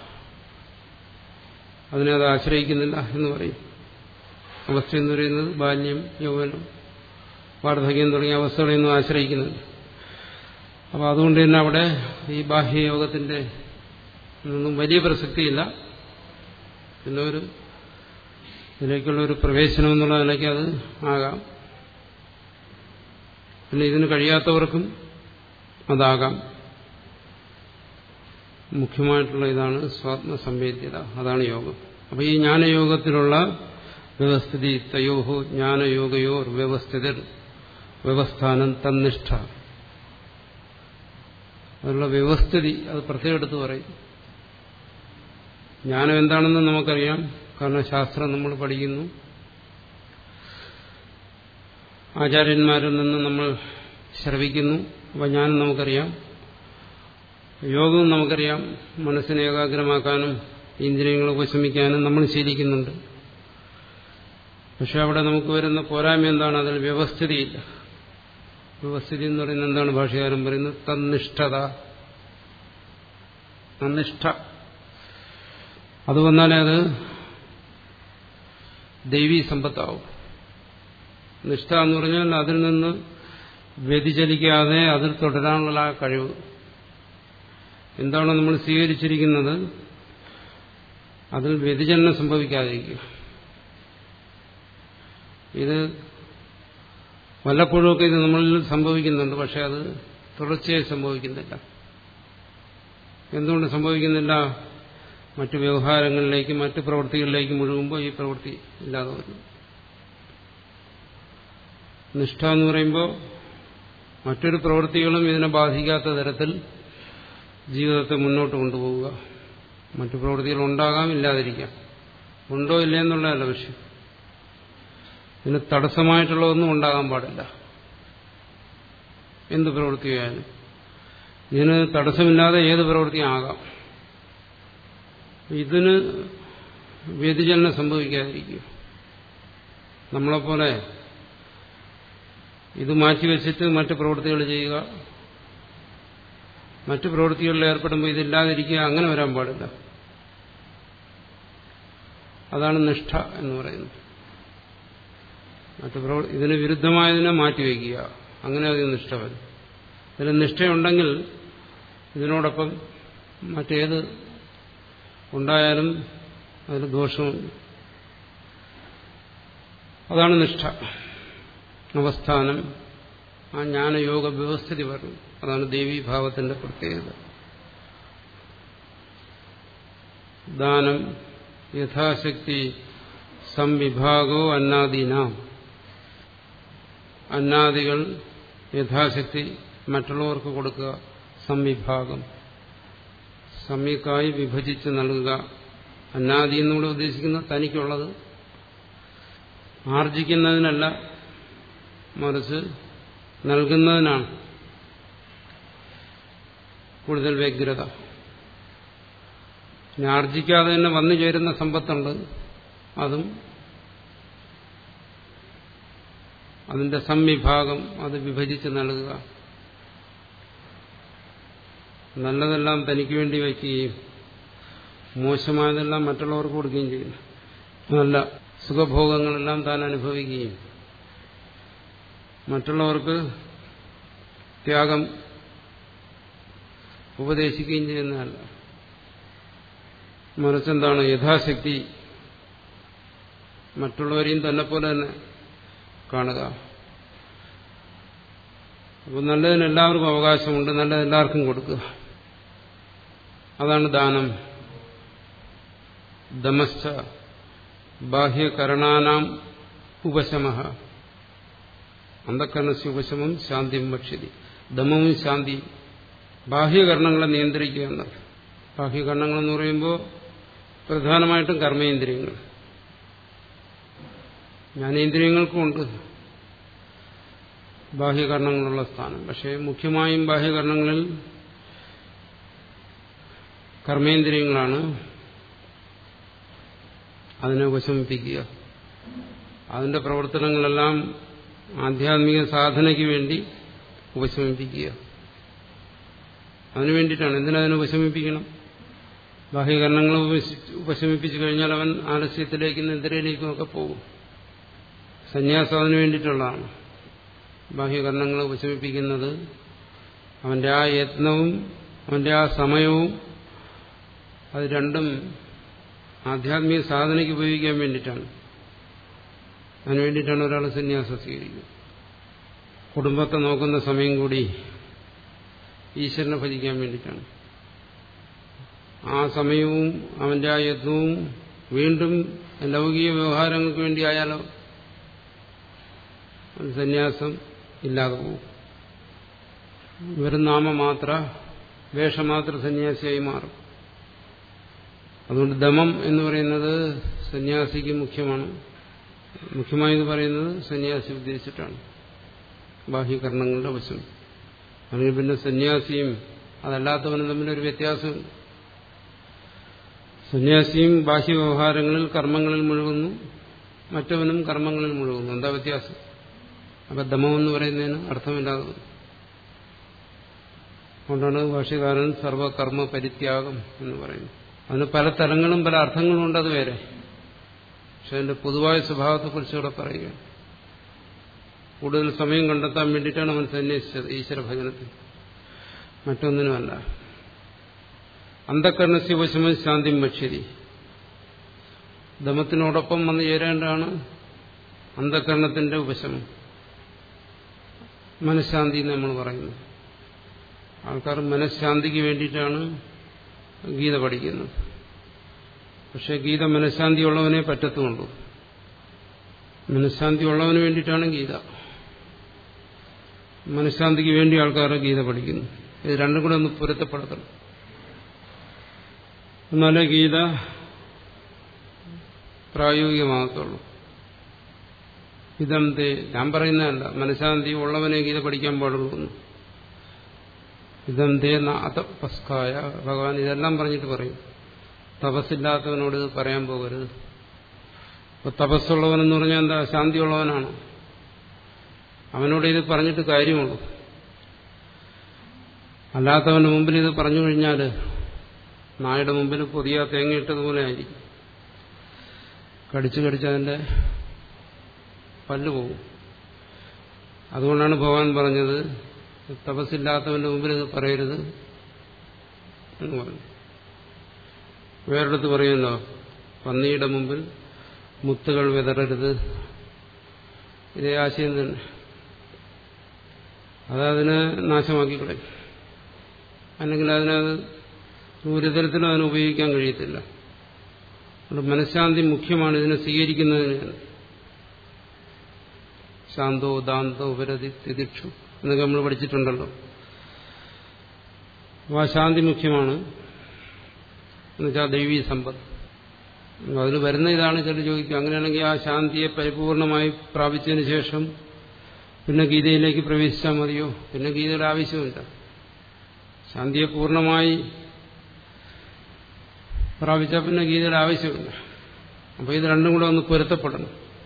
അതിനെ അത് ആശ്രയിക്കുന്നില്ല എന്ന് പറയും അവസ്ഥ എന്ന് പറയുന്നത് ബാല്യം യൗവനം വാർദ്ധക്യം തുടങ്ങിയ അവസ്ഥകളെയൊന്നും ആശ്രയിക്കുന്നില്ല അപ്പോൾ അതുകൊണ്ട് തന്നെ അവിടെ ഈ ബാഹ്യയോഗത്തിന്റെ ഒന്നും വലിയ പ്രസക്തിയില്ല പിന്നെ ഒരു ഇതിലേക്കുള്ള ഒരു പ്രവേശനം എന്നുള്ള നിലയ്ക്ക് അത് ആകാം പിന്നെ ഇതിന് കഴിയാത്തവർക്കും അതാകാം മുഖ്യമായിട്ടുള്ള ഇതാണ് സ്വാത്മസംവേദ്യത അതാണ് യോഗം അപ്പോൾ ഈ ജ്ഞാനയോഗത്തിലുള്ള വ്യവസ്ഥിതി തയോഹോ ജ്ഞാനയോഗയോ വ്യവസ്ഥിത വ്യവസ്ഥാനം തന്നിഷ്ഠ അതിനുള്ള വ്യവസ്ഥിതി അത് പ്രത്യേകം എടുത്ത് പറയും ജ്ഞാനം എന്താണെന്ന് നമുക്കറിയാം കാരണം ശാസ്ത്രം നമ്മൾ പഠിക്കുന്നു ആചാര്യന്മാരിൽ നിന്ന് നമ്മൾ ശ്രവിക്കുന്നു അപ്പം ജ്ഞാനം നമുക്കറിയാം യോഗവും നമുക്കറിയാം മനസ്സിനെ ഏകാഗ്രമാക്കാനും ഇന്ദ്രിയങ്ങളെ ഉപശമിക്കാനും നമ്മൾ ശീലിക്കുന്നുണ്ട് പക്ഷെ അവിടെ നമുക്ക് വരുന്ന പോരായ്മ എന്താണ് അതിൽ വ്യവസ്ഥിതിയില്ല വ്യവസ്ഥിതി എന്ന് പറയുന്നത് എന്താണ് ഭാഷകാരൻ പറയുന്നത് തന്നിഷ്ഠത തന്നിഷ്ഠ അത് വന്നാലേ അത് ദൈവീ സമ്പത്താവും നിഷ്ഠ എന്ന് പറഞ്ഞാൽ അതിൽ നിന്ന് വ്യതിചലിക്കാതെ അതിൽ തുടരാനുള്ള ആ കഴിവ് എന്താണോ നമ്മൾ സ്വീകരിച്ചിരിക്കുന്നത് അതിൽ വ്യതിചലനം സംഭവിക്കാതിരിക്കുക ഇത് വല്ലപ്പോഴുമൊക്കെ ഇത് നമ്മളിൽ സംഭവിക്കുന്നുണ്ട് പക്ഷെ അത് തുടർച്ചയായി സംഭവിക്കുന്നില്ല എന്തുകൊണ്ട് സംഭവിക്കുന്നില്ല മറ്റു വ്യവഹാരങ്ങളിലേക്ക് മറ്റു പ്രവൃത്തികളിലേക്ക് മുഴുകുമ്പോൾ ഈ പ്രവൃത്തി ഇല്ലാതെ വരുന്നു നിഷ്ഠ എന്ന് പറയുമ്പോൾ മറ്റൊരു പ്രവൃത്തികളും ഇതിനെ ബാധിക്കാത്ത തരത്തിൽ ജീവിതത്തെ മുന്നോട്ട് കൊണ്ടുപോവുക മറ്റു പ്രവൃത്തികൾ ഉണ്ടാകാം ഇല്ലാതിരിക്കാം ഉണ്ടോ ഇല്ല എന്നുള്ളതല്ല വിഷയം ഇതിന് തടസ്സമായിട്ടുള്ളതൊന്നും ഉണ്ടാകാൻ പാടില്ല എന്ത് പ്രവൃത്തിയായാലും ഇതിന് തടസ്സമില്ലാതെ ഏത് പ്രവൃത്തിയും ആകാം ഇതിന് വ്യതിചലനം സംഭവിക്കാതിരിക്കുക നമ്മളെപ്പോലെ ഇത് മാറ്റിവെച്ചിട്ട് മറ്റു പ്രവൃത്തികൾ ചെയ്യുക മറ്റു പ്രവൃത്തികളിൽ ഏർപ്പെടുമ്പോൾ ഇതില്ലാതിരിക്കുക അങ്ങനെ വരാൻ പാടില്ല അതാണ് നിഷ്ഠ എന്ന് പറയുന്നത് മറ്റു പ്രവൃത്തി ഇതിന് വിരുദ്ധമായതിനെ മാറ്റിവെക്കുക അങ്ങനെ അത് നിഷ്ഠ വരും ഇതിന് നിഷ്ഠയുണ്ടെങ്കിൽ ഇതിനോടൊപ്പം മറ്റേത് ഉണ്ടായാലും അതിൽ ദോഷമുണ്ട് അതാണ് നിഷ്ഠ അവസ്ഥാനം ആ ജ്ഞാനയോഗ വ്യവസ്ഥിതി പറഞ്ഞു അതാണ് ദേവീഭാവത്തിന്റെ പ്രത്യേകത ദാനം യഥാശക്തി സംവിഭാഗോ അന്നാദീനാം അന്നാദികൾ യഥാശക്തി മറ്റുള്ളവർക്ക് കൊടുക്കുക സംവിഭാഗം സമ്യക്കായി വിഭജിച്ച് നൽകുക അന്നാദി എന്നിവിടെ ഉദ്ദേശിക്കുന്നത് തനിക്കുള്ളത് ആർജിക്കുന്നതിനല്ല മറിച്ച് നൽകുന്നതിനാണ് കൂടുതൽ വ്യഗ്രത ഇനി ആർജിക്കാതെ തന്നെ വന്നു ചേരുന്ന സമ്പത്തുണ്ട് അതും അതിന്റെ സംവിഭാഗം അത് വിഭജിച്ച് നൽകുക നല്ലതെല്ലാം തനിക്ക് വേണ്ടി വയ്ക്കുകയും മോശമായതെല്ലാം മറ്റുള്ളവർക്ക് കൊടുക്കുകയും ചെയ്യുന്നു നല്ല സുഖഭോഗങ്ങളെല്ലാം താൻ അനുഭവിക്കുകയും മറ്റുള്ളവർക്ക് ത്യാഗം ഉപദേശിക്കുകയും ചെയ്യുന്നതല്ല മറിച്ചെന്താണ് യഥാശക്തി മറ്റുള്ളവരെയും തന്നെ പോലെ തന്നെ കാണുക അപ്പോൾ നല്ലതിന് എല്ലാവർക്കും അവകാശമുണ്ട് നല്ലത് എല്ലാവർക്കും കൊടുക്കുക അതാണ് ദാനം ദമശ്ച ബാഹ്യകരണാനാം ഉപശമ അന്ധക്കരണസ്യ ഉപശമം ശാന്തിയും ഭക്ഷ്യതി ദമവും ശാന്തിയും ബാഹ്യകരണങ്ങളെ നിയന്ത്രിക്കുക എന്നത് ബാഹ്യകരണങ്ങളെന്ന് പറയുമ്പോൾ പ്രധാനമായിട്ടും കർമ്മേന്ദ്രിയങ്ങൾ ജ്ഞാനേന്ദ്രിയങ്ങൾക്കുമുണ്ട് ബാഹ്യകരണങ്ങളുള്ള സ്ഥാനം പക്ഷേ മുഖ്യമായും ബാഹ്യകരണങ്ങളിൽ കർമ്മേന്ദ്രിയങ്ങളാണ് അതിനെ ഉപശമിപ്പിക്കുക അതിന്റെ പ്രവർത്തനങ്ങളെല്ലാം ആധ്യാത്മിക സാധനയ്ക്ക് വേണ്ടി ഉപശമിപ്പിക്കുക അതിനു വേണ്ടിയിട്ടാണ് എന്തിനതിനെ ഉപശമിപ്പിക്കണം ബാഹ്യകരണങ്ങൾ ഉപശമിപ്പിച്ചു കഴിഞ്ഞാൽ അവൻ ആലസ്യത്തിലേക്കും നിദ്രയിലേക്കും ഒക്കെ പോകും സന്യാസം അതിനു വേണ്ടിയിട്ടുള്ളതാണ് ബാഹ്യകരണങ്ങളെ ഉപശമിപ്പിക്കുന്നത് അവന്റെ ആ യത്നവും അവന്റെ ആ സമയവും അത് രണ്ടും ആധ്യാത്മിക സാധനയ്ക്ക് ഉപയോഗിക്കാൻ വേണ്ടിയിട്ടാണ് അതിനു വേണ്ടിയിട്ടാണ് ഒരാൾ സന്യാസം സ്വീകരിക്കുന്നത് കുടുംബത്തെ നോക്കുന്ന സമയം കൂടി ഈശ്വരനെ ഭജിക്കാൻ വേണ്ടിയിട്ടാണ് ആ സമയവും അവന്റെ ആ യത്നവും വീണ്ടും ലൗകിക വ്യവഹാരങ്ങൾക്ക് വേണ്ടി ആയാലോ സന്യാസം ഇല്ലാതെ പോകും വെറും നാമമാത്ര വേഷമാത്ര സന്യാസിയായി മാറും അതുകൊണ്ട് ദമം എന്ന് പറയുന്നത് സന്യാസിക്ക് മുഖ്യമാണ് മുഖ്യമായെന്ന് പറയുന്നത് സന്യാസി ഉദ്ദേശിച്ചിട്ടാണ് ബാഹ്യകരണങ്ങളുടെ വശം അല്ലെങ്കിൽ പിന്നെ സന്യാസിയും അതല്ലാത്തവനും തമ്മിലൊരു വ്യത്യാസമുണ്ട് സന്യാസിയും ബാഹ്യ വ്യവഹാരങ്ങളിൽ കർമ്മങ്ങളിൽ മുഴുകുന്നു മറ്റവനും കർമ്മങ്ങളിൽ മുഴുകുന്നു എന്താ വ്യത്യാസം അപ്പൊ ദമം എന്ന് പറയുന്നതിന് അർത്ഥമില്ലാതെ അതുകൊണ്ടാണ് ഭാഷ്യകാരൻ സർവകർമ്മ പരിത്യാഗം എന്ന് പറയുന്നത് അതിന് പല തലങ്ങളും പല അർത്ഥങ്ങളും ഉണ്ട് അത് വേറെ പക്ഷെ അതിന്റെ പൊതുവായ സ്വഭാവത്തെക്കുറിച്ച് ഇവിടെ പറയുക കൂടുതൽ സമയം കണ്ടെത്താൻ വേണ്ടിയിട്ടാണ് അവൻ സന്യസിച്ചത് ഈശ്വര ഭജനത്തിൽ മറ്റൊന്നിനുമല്ല അന്ധക്കരണസ്യ ഉപശമം ശാന്തിം ഭക്ഷ്യതി ദമത്തിനോടൊപ്പം വന്നു ചേരേണ്ടതാണ് അന്ധകരണത്തിന്റെ ഉപശമം മനഃശാന്തി എന്ന് നമ്മൾ പറയുന്നു ആൾക്കാർ മനഃശാന്തിക്ക് വേണ്ടിയിട്ടാണ് ഗീത പഠിക്കുന്നത് പക്ഷെ ഗീത മനഃശാന്തി ഉള്ളവനെ പറ്റത്തുള്ളൂ മനഃശാന്തി ഉള്ളവന് വേണ്ടിയിട്ടാണ് ഗീത മനഃശാന്തിക്ക് വേണ്ടി ആൾക്കാർ ഗീത പഠിക്കുന്നു ഇത് രണ്ടും കൂടെ ഒന്ന് പൊരുത്തപ്പെടുത്തണം എന്നാലേ ഗീത പ്രായോഗികമാകത്തുള്ളൂ ഇതം തേ ഞാൻ പറയുന്നതല്ല മനഃശാന്തി ഉള്ളവനെ ഗീത പഠിക്കാൻ പാടുള്ളൂ ഇതം തേ നാഥപസ്കായ ഭഗവാൻ ഇതെല്ലാം പറഞ്ഞിട്ട് പറയും തപസ്സില്ലാത്തവനോട് ഇത് പറയാൻ പോകരുത് ഇപ്പൊ തപസ്സുള്ളവനെന്ന് പറഞ്ഞാൽ എന്താ ശാന്തിയുള്ളവനാണ് അവനോട് ഇത് പറഞ്ഞിട്ട് കാര്യമുള്ളൂ അല്ലാത്തവന്റെ മുമ്പിൽ ഇത് പറഞ്ഞു കഴിഞ്ഞാൽ നായുടെ മുമ്പിൽ പുതിയ തേങ്ങയിട്ടതുപോലെ ആയിരിക്കും കടിച്ചു കടിച്ച് അതിന്റെ പല്ല് പോകും അതുകൊണ്ടാണ് ഭഗവാൻ പറഞ്ഞത് തപസ്സില്ലാത്തവന്റെ മുമ്പിൽ ഇത് പറയരുത് എന്ന് പറഞ്ഞു വേറെടുത്ത് പറയുന്നോ പന്നിയുടെ മുമ്പിൽ മുത്തുകൾ വിതറരുത് ഇതേ ആശയം തന്നെ അതതിനെ നാശമാക്കി കളയും അല്ലെങ്കിൽ അതിനത് ഒരു തരത്തിലും അതിനെ ഉപയോഗിക്കാൻ കഴിയത്തില്ല അതുകൊണ്ട് മനഃശാന്തി മുഖ്യമാണ് ഇതിനെ സ്വീകരിക്കുന്നതിന് ശാന്തോ ദാന്തോ ഉപരതി തിദിക്ഷു എന്നൊക്കെ നമ്മൾ പഠിച്ചിട്ടുണ്ടല്ലോ അപ്പോൾ ആ ശാന്തി മുഖ്യമാണ് എന്നുവെച്ചാൽ ദൈവീ സമ്പത്ത് അതിൽ വരുന്ന ഇതാണ് ചില ചോദിക്കും അങ്ങനെയാണെങ്കിൽ ആ ശാന്തിയെ പരിപൂർണമായി പ്രാപിച്ചതിന് ശേഷം പിന്നെ ഗീതയിലേക്ക് പ്രവേശിച്ചാൽ മതിയോ പിന്നെ ഗീതയുടെ ആവശ്യമില്ല ശാന്തിയെ പൂർണ്ണമായി പ്രാപിച്ചാൽ പിന്നെ ഗീതയുടെ ആവശ്യമില്ല അപ്പോൾ ഇത് രണ്ടും കൂടെ ഒന്ന് പൊരുത്തപ്പെടണം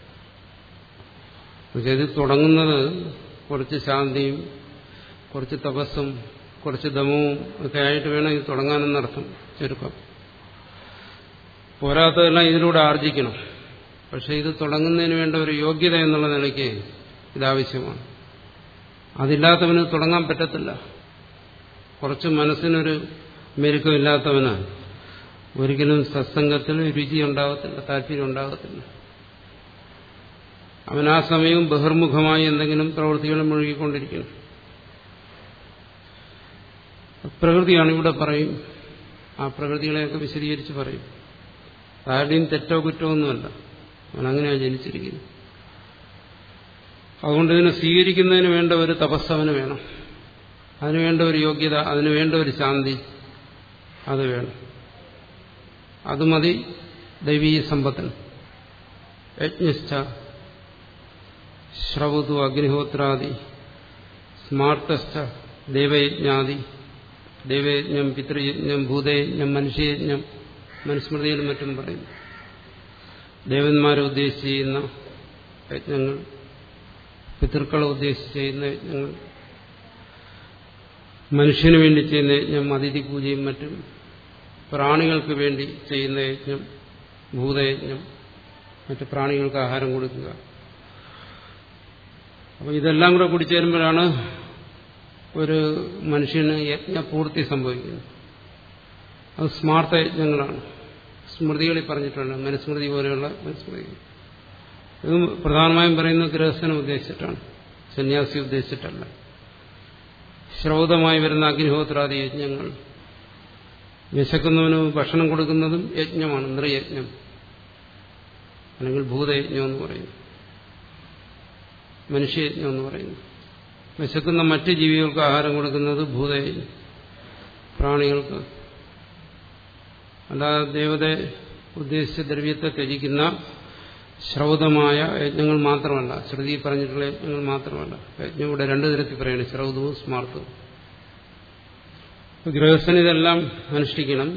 പക്ഷെ ഇത് തുടങ്ങുന്നത് കുറച്ച് ശാന്തിയും കുറച്ച് തപസ്സും കുറച്ച് ദമവും ഒക്കെ ആയിട്ട് വേണം ഇത് തുടങ്ങാനെന്നർത്ഥം ചുരുക്കം പോരാത്തതെല്ലാം ഇതിലൂടെ ആർജിക്കണം പക്ഷെ ഇത് തുടങ്ങുന്നതിന് വേണ്ട ഒരു യോഗ്യത എന്നുള്ള നിലയ്ക്ക് ഇതാവശ്യമാണ് അതില്ലാത്തവന് തുടങ്ങാൻ പറ്റത്തില്ല കുറച്ച് മനസ്സിനൊരു മെരുക്കമില്ലാത്തവന് ഒരിക്കലും സത്സംഗത്തിൽ രുചി ഉണ്ടാകത്തില്ല താല്പര്യം ഉണ്ടാകത്തില്ല അവൻ ആ സമയവും ബഹിർമുഖമായി എന്തെങ്കിലും പ്രവൃത്തികളും മുഴുകിക്കൊണ്ടിരിക്കണം പ്രകൃതിയാണ് ഇവിടെ പറയും ആ പ്രകൃതികളെയൊക്കെ വിശദീകരിച്ച് പറയും ആരുടെയും തെറ്റോ കുറ്റോ ഒന്നുമല്ല അവൻ അങ്ങനെയാണ് ജനിച്ചിരിക്കുന്നത് അതുകൊണ്ട് ഇതിനെ സ്വീകരിക്കുന്നതിന് വേണ്ട ഒരു തപസ് അവന് വേണം അതിനു വേണ്ട ഒരു യോഗ്യത അതിനു വേണ്ട ഒരു ശാന്തി അത് വേണം അത് മതി ദൈവീയ സമ്പത്തിന് യജ്ഞശ്ച ശ്രവതു അഗ്നിഹോത്രാദി സ്മാർത്തശ്ച ദേവയജ്ഞാദി ദേവയജ്ഞം പിതൃയജ്ഞം ഭൂതയജ്ഞം മനുഷ്യയജ്ഞം മനുസ്മൃതിയിലും മറ്റും പറയുന്നു ദേവന്മാരെ ഉദ്ദേശിച്ച് ചെയ്യുന്ന യജ്ഞങ്ങൾ പിതൃക്കളെ ഉദ്ദേശിച്ച് ചെയ്യുന്ന യജ്ഞങ്ങൾ മനുഷ്യന് വേണ്ടി ചെയ്യുന്ന യജ്ഞം അതിഥി പൂജയും മറ്റും പ്രാണികൾക്ക് വേണ്ടി ചെയ്യുന്ന യജ്ഞം ഭൂതയജ്ഞം മറ്റ് പ്രാണികൾക്ക് ആഹാരം കൊടുക്കുക അപ്പോൾ ഇതെല്ലാം കൂടെ കൂടി ചേരുമ്പോഴാണ് ഒരു മനുഷ്യന് യജ്ഞപൂർത്തി സംഭവിക്കുന്നത് അത് സ്മാർത്ഥ യജ്ഞങ്ങളാണ് സ്മൃതികളിൽ പറഞ്ഞിട്ടുണ്ട് മനുസ്മൃതി പോലെയുള്ള മനുസ്മൃതി ഇത് പ്രധാനമായും പറയുന്നത് ഗൃഹസ്ഥനെ ഉദ്ദേശിച്ചിട്ടാണ് സന്യാസി ഉദ്ദേശിച്ചിട്ടല്ല ശ്രൗതമായി വരുന്ന അഗ്നിഹോത്രാദി യജ്ഞങ്ങൾ വിശക്കുന്നവന് ഭക്ഷണം കൊടുക്കുന്നതും യജ്ഞമാണ് നൃയജ്ഞം അല്ലെങ്കിൽ ഭൂതയജ്ഞം എന്ന് പറയുന്നു മനുഷ്യയജ്ഞം എന്ന് പറയുന്നു വിശക്കുന്ന മറ്റ് ജീവികൾക്ക് ആഹാരം കൊടുക്കുന്നത് ഭൂതയജ്ഞം പ്രാണികൾക്ക് അല്ലാതെ ദേവതയെ ഉദ്ദേശിച്ച ദ്രവ്യത്തെ ത്യജിക്കുന്ന ശ്രൗതമായ യജ്ഞങ്ങൾ മാത്രമല്ല ശ്രുതി പറഞ്ഞിട്ടുള്ള യജ്ഞങ്ങൾ മാത്രമല്ല യജ്ഞം ഇവിടെ രണ്ടു തരത്തിൽ പറയുന്നത് ശ്രൗതവും സ്മാർത്ഥവും ഗൃഹസ്ഥന് ഇതെല്ലാം അനുഷ്ഠിക്കണം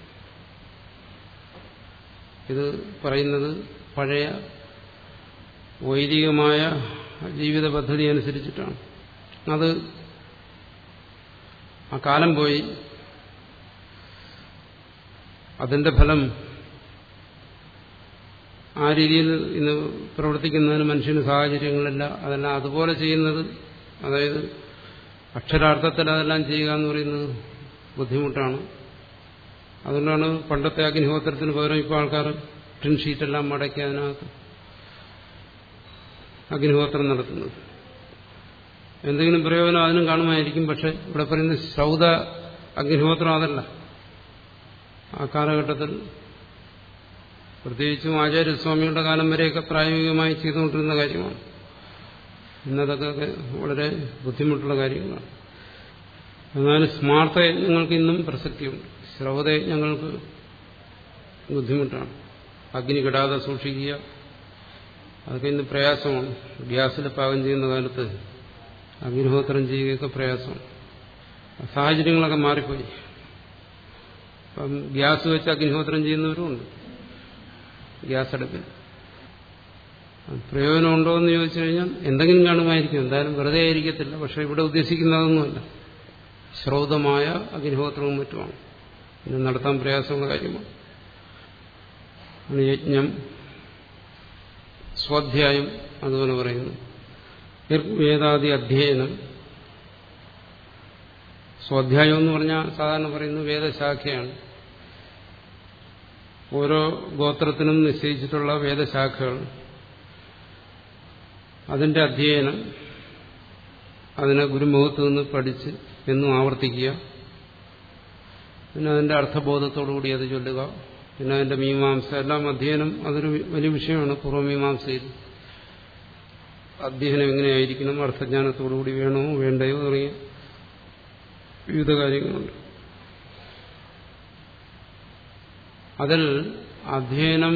ഇത് പറയുന്നത് പഴയ വൈദികമായ ജീവിത പദ്ധതി അനുസരിച്ചിട്ടാണ് അത് ആ കാലം പോയി അതിന്റെ ഫലം ആ രീതിയിൽ ഇന്ന് പ്രവർത്തിക്കുന്നതിന് മനുഷ്യന് സാഹചര്യങ്ങളില്ല അതെല്ലാം അതുപോലെ ചെയ്യുന്നത് അതായത് അക്ഷരാർത്ഥത്തിൽ അതെല്ലാം ചെയ്യുക എന്ന് പറയുന്നത് ബുദ്ധിമുട്ടാണ് അതുകൊണ്ടാണ് പണ്ടത്തെ അഗ്നിഹോത്രത്തിന് പകരം ഇപ്പോൾ ആൾക്കാർ ടിൻ ഷീറ്റെല്ലാം മടക്കി അതിനകത്ത് അഗ്നിഹോത്രം നടത്തുന്നത് എന്തെങ്കിലും പ്രയോജനം അതിനും കാണുമായിരിക്കും പക്ഷെ ഇവിടെ പറയുന്നത് ശ്രൗത അഗ്നിഹോത്രം അതല്ല ആ കാലഘട്ടത്തിൽ പ്രത്യേകിച്ചും ആചാര്യസ്വാമിയുടെ കാലം വരെയൊക്കെ പ്രായോഗികമായി ചെയ്തുകൊണ്ടിരുന്ന കാര്യമാണ് ഇന്നതൊക്കെ വളരെ ബുദ്ധിമുട്ടുള്ള കാര്യങ്ങളാണ് എന്നാൽ സ്മാർത്ഥ യജ്ഞങ്ങൾക്ക് ഇന്നും പ്രസക്തിയുണ്ട് ശ്രൗതയജ്ഞങ്ങൾക്ക് ബുദ്ധിമുട്ടാണ് അഗ്നി കെടാതെ സൂക്ഷിക്കുക അതൊക്കെ ഇന്ന് പ്രയാസമാണ് ഗ്യാസിൽ പാകം ചെയ്യുന്ന കാലത്ത് അഗ്നിഹോത്രം ചെയ്യുകയൊക്കെ പ്രയാസമാണ് സാഹചര്യങ്ങളൊക്കെ മാറിപ്പോയി അപ്പം ഗ്യാസ് വെച്ച് അഗ്നിഹോത്രം ചെയ്യുന്നവരുമുണ്ട് ഗ്യാസ് അടുപ്പിൽ പ്രയോജനമുണ്ടോ എന്ന് ചോദിച്ചു കഴിഞ്ഞാൽ എന്തെങ്കിലും കാണുമായിരിക്കും എന്തായാലും വെറുതെ ആയിരിക്കത്തില്ല പക്ഷെ ഇവിടെ ഉദ്ദേശിക്കുന്നതൊന്നുമല്ല ശ്രൗതമായ അഗ്നിഹോത്രവും മറ്റുമാണ് ഇത് നടത്താൻ പ്രയാസമുള്ള കാര്യമാണ് യജ്ഞം സ്വാധ്യായം അതുപോലെ പറയുന്നു വേദാദി അധ്യയനം സ്വാധ്യായം എന്ന് പറഞ്ഞാൽ സാധാരണ പറയുന്നത് വേദശാഖയാണ് ഓരോ ഗോത്രത്തിനും നിശ്ചയിച്ചിട്ടുള്ള വേദശാഖകൾ അതിന്റെ അധ്യയനം അതിനെ ഗുരുമുഖത്ത് നിന്ന് പഠിച്ച് എന്നും ആവർത്തിക്കുക പിന്നെ അതിന്റെ അർത്ഥബോധത്തോടുകൂടി അത് ചൊല്ലുക പിന്നെ അതിന്റെ മീമാംസ എല്ലാം അധ്യയനം അതൊരു വലിയ വിഷയമാണ് പൂർവ്വമീമാംസയിൽ അധ്യയനം എങ്ങനെയായിരിക്കണം അർത്ഥജ്ഞാനത്തോടുകൂടി വേണോ വേണ്ടയോ തുടങ്ങിയ വിവിധ കാര്യങ്ങളുണ്ട് അതിൽ അധ്യയനം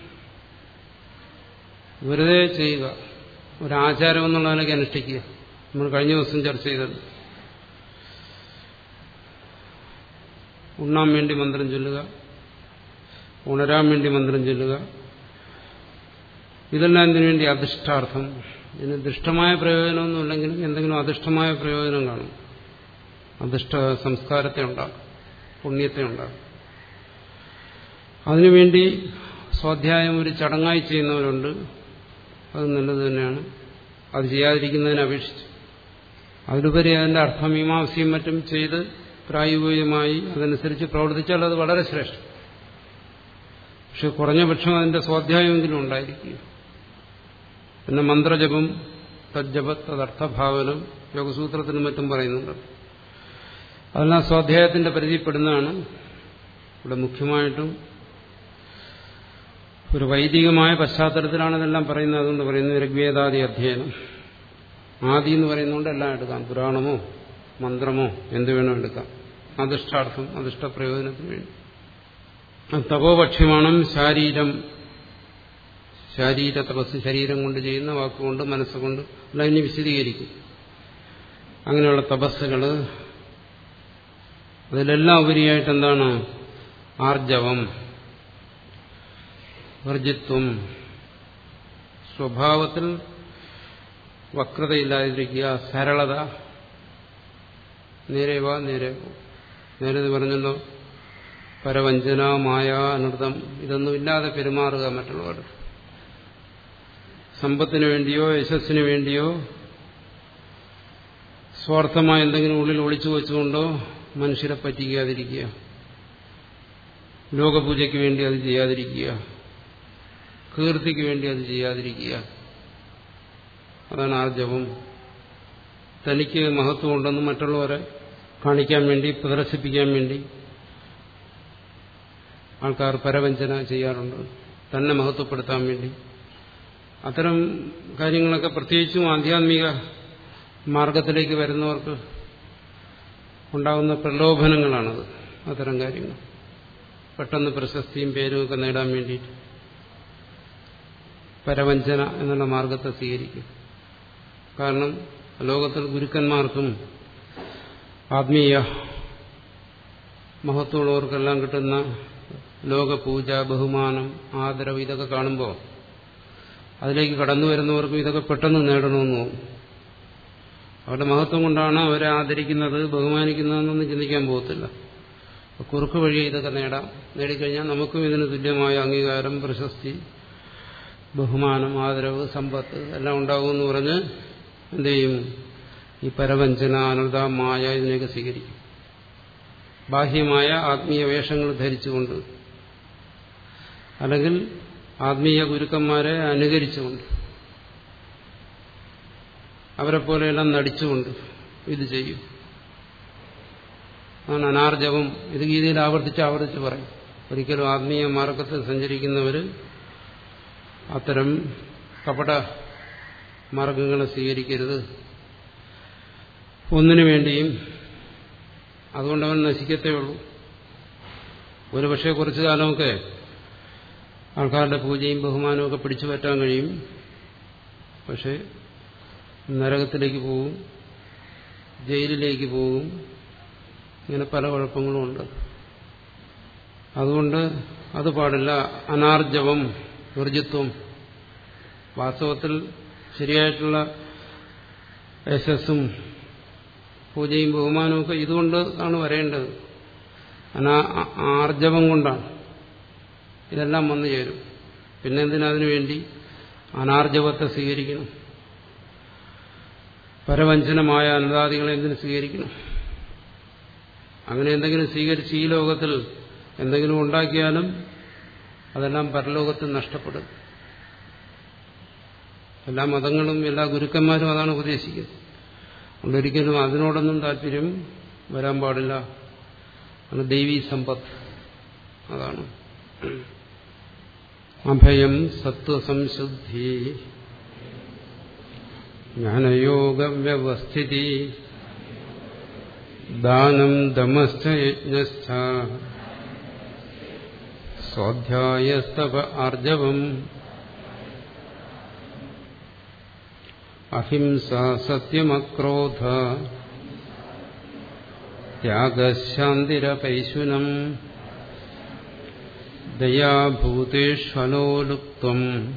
വെറുതെ ചെയ്യുക ഒരാചാരം എന്നുള്ള നിലയ്ക്ക് അനുഷ്ഠിക്കുക നമ്മൾ കഴിഞ്ഞ ദിവസം ചർച്ച ചെയ്തത് ഉണ്ണാൻ വേണ്ടി മന്ത്രം ചൊല്ലുക ഉണരാൻ വേണ്ടി മന്ത്രം ചൊല്ലുക ഇതെല്ലാം ഇതിനു വേണ്ടി അധിഷ്ഠാർത്ഥം ഇതിന് ദുഷ്ടമായ പ്രയോജനമൊന്നും ഇല്ലെങ്കിലും എന്തെങ്കിലും അധിഷ്ഠമായ പ്രയോജനം കാണും അധിഷ്ഠ സംസ്കാരത്തെ ഉണ്ടാക്കും പുണ്യത്തെ ഉണ്ടാക്കും അതിനുവേണ്ടി സ്വാധ്യായം ഒരു ചടങ്ങായി ചെയ്യുന്നവരുണ്ട് അത് നല്ലത് തന്നെയാണ് അത് ചെയ്യാതിരിക്കുന്നതിനെ അപേക്ഷിച്ച് അതിലുപരി അതിന്റെ അർത്ഥമീമാംസയും മറ്റും ചെയ്ത് പ്രായോഗികമായി അതനുസരിച്ച് പ്രവർത്തിച്ചാൽ അത് വളരെ ശ്രേഷ്ഠം പക്ഷെ കുറഞ്ഞ പക്ഷം അതിന്റെ സ്വാധ്യായമെങ്കിലും ഉണ്ടായിരിക്കും പിന്നെ മന്ത്രജപം തജ്ജപ തദർത്ഥഭാവനം യോഗസൂത്രത്തിനും മറ്റും പറയുന്നുണ്ട് അതെല്ലാം സ്വാധ്യായത്തിന്റെ പരിധിപ്പെടുന്നതാണ് ഇവിടെ മുഖ്യമായിട്ടും ഒരു വൈദികമായ പശ്ചാത്തലത്തിലാണ് ഇതെല്ലാം പറയുന്നത് അതുകൊണ്ട് പറയുന്നത് ഋഗ്വേദാദി അധ്യയനം ആദി എന്ന് പറയുന്നതുകൊണ്ട് എല്ലാം എടുക്കാം പുരാണമോ മന്ത്രമോ എന്ത് വേണോ എടുക്കാം അധിഷ്ടാർത്ഥം അധിഷ്ഠ പ്രയോജനത്തിന് വേണ്ടി തപോപക്ഷ്യമാണ് ശാരീരം ശാരീര തപസ് ശരീരം കൊണ്ട് ചെയ്യുന്ന വാക്കുകൊണ്ട് മനസ്സുകൊണ്ട് എല്ലാം ഇനി വിശദീകരിക്കും അങ്ങനെയുള്ള തപസ്സുകള് അതിലെല്ലാം ഉപരിയായിട്ട് എന്താണ് ആർജവം വർജിത്വം സ്വഭാവത്തിൽ വക്രതയില്ലാതിരിക്കുക സരളത നേരെ വാ നേരെ പോ നേരെ പറഞ്ഞല്ലോ പരവഞ്ചന മായ അനർത്ഥം ഇതൊന്നും ഇല്ലാതെ പെരുമാറുക മറ്റുള്ളവർ സമ്പത്തിന് വേണ്ടിയോ യശസ്സിന് വേണ്ടിയോ സ്വാർത്ഥമായ എന്തെങ്കിലും ഉള്ളിൽ ഒളിച്ചു വെച്ചുകൊണ്ടോ മനുഷ്യരെ പറ്റിക്കാതിരിക്കുക ലോകപൂജയ്ക്ക് വേണ്ടി അത് ചെയ്യാതിരിക്കുക കീർത്തിക്ക് വേണ്ടി അത് ചെയ്യാതിരിക്കുക അതാണ് ആർജവം തനിക്ക് മഹത്വമുണ്ടെന്ന് മറ്റുള്ളവരെ കാണിക്കാൻ വേണ്ടി പ്രദർശിപ്പിക്കാൻ വേണ്ടി ആൾക്കാർ പരവഞ്ചന ചെയ്യാറുണ്ട് തന്നെ മഹത്വപ്പെടുത്താൻ വേണ്ടി അത്തരം കാര്യങ്ങളൊക്കെ പ്രത്യേകിച്ചും ആധ്യാത്മിക മാർഗത്തിലേക്ക് വരുന്നവർക്ക് ഉണ്ടാകുന്ന പ്രലോഭനങ്ങളാണത് അത്തരം കാര്യങ്ങൾ പെട്ടെന്ന് പ്രശസ്തിയും പേരും ഒക്കെ നേടാൻ വേണ്ടിയിട്ട് പരവഞ്ചന എന്നുള്ള മാർഗത്തെ സ്വീകരിക്കും കാരണം ലോകത്തിൽ ഗുരുക്കന്മാർക്കും ആത്മീയ മഹത്വമുള്ളവർക്കെല്ലാം കിട്ടുന്ന ലോകപൂജ ബഹുമാനം ആദരവ് ഇതൊക്കെ കാണുമ്പോൾ അതിലേക്ക് കടന്നു വരുന്നവർക്കും ഇതൊക്കെ പെട്ടെന്ന് നേടണമെന്ന് തോന്നും അവരുടെ മഹത്വം കൊണ്ടാണ് അവരെ ആദരിക്കുന്നത് ബഹുമാനിക്കുന്നതെന്നൊന്നും ചിന്തിക്കാൻ പോകത്തില്ല കുറുക്ക് വഴി ഇതൊക്കെ നേടാം നേടിക്കഴിഞ്ഞാൽ നമുക്കും ഇതിന് തുല്യമായ അംഗീകാരം പ്രശസ്തി ബഹുമാനം ആദരവ് സമ്പത്ത് എല്ലാം ഉണ്ടാകുമെന്ന് പറഞ്ഞ് എന്ത് ചെയ്യും ഈ പരവഞ്ചന അനർഥ മായ ഇതിനെയൊക്കെ സ്വീകരിക്കും ബാഹ്യമായ ആത്മീയ വേഷങ്ങൾ ധരിച്ചുകൊണ്ട് അല്ലെങ്കിൽ ആത്മീയ ഗുരുക്കന്മാരെ അനുകരിച്ചുകൊണ്ട് അവരെ പോലെയെല്ലാം നടിച്ചുകൊണ്ട് ഇത് ചെയ്യും അതാണ് അനാർജവം ഇത് ഗീതയിൽ ആവർത്തിച്ച് ആവർത്തിച്ച് പറയും ഒരിക്കലും ആത്മീയ മാർഗത്തിൽ സഞ്ചരിക്കുന്നവർ അത്തരം കപട മാർഗങ്ങളെ സ്വീകരിക്കരുത് ഒന്നിനു വേണ്ടിയും അതുകൊണ്ട് അവൻ നശിക്കത്തേ ഉള്ളൂ ഒരു പക്ഷേ കുറച്ചു കാലമൊക്കെ ആൾക്കാരുടെ പൂജയും ബഹുമാനവും ഒക്കെ പിടിച്ചു പറ്റാൻ കഴിയും പക്ഷെ നരകത്തിലേക്ക് പോവും ജയിലിലേക്ക് പോവും ഇങ്ങനെ പല കുഴപ്പങ്ങളും ഉണ്ട് അതുകൊണ്ട് അത് പാടില്ല അനാർജവം ഊർജിത്വം വാസ്തവത്തിൽ ശരിയായിട്ടുള്ള യശസ്സും പൂജയും ബഹുമാനവും ഒക്കെ ഇതുകൊണ്ട് ആണ് വരേണ്ടത് അനാ ആർജവം കൊണ്ടാണ് ഇതെല്ലാം വന്നു ചേരും പിന്നെ എന്തിനതിനു വേണ്ടി അനാർജവത്തെ സ്വീകരിക്കണം പരവഞ്ചനമായ അനുദാദികളെ എന്തിനു സ്വീകരിക്കണം അങ്ങനെ എന്തെങ്കിലും സ്വീകരിച്ച് ഈ ലോകത്തിൽ എന്തെങ്കിലും ഉണ്ടാക്കിയാലും അതെല്ലാം പരലോകത്തിൽ നഷ്ടപ്പെടും എല്ലാ മതങ്ങളും എല്ലാ ഗുരുക്കന്മാരും അതാണ് ഉപദേശിക്കുന്നത് അതുകൊണ്ടൊരിക്കലും അതിനോടൊന്നും താല്പര്യം വരാൻ പാടില്ല അത് ദൈവീ സമ്പത്ത് അതാണ് അഭയം സത്വസംശുദ്ധി ജ്ഞാനയോഗവ്യവസ്ഥിതി ദാനം ദമശ്ച യജ്ഞശ്ച സ്വാധ്യായസ്തപ ആർജവം അഹിംസ സത്യമക്രോധ ത്യാഗശാന്തിരപൈശുനം ദയാഭൂതേഷ്വലോലുപ്ത്വം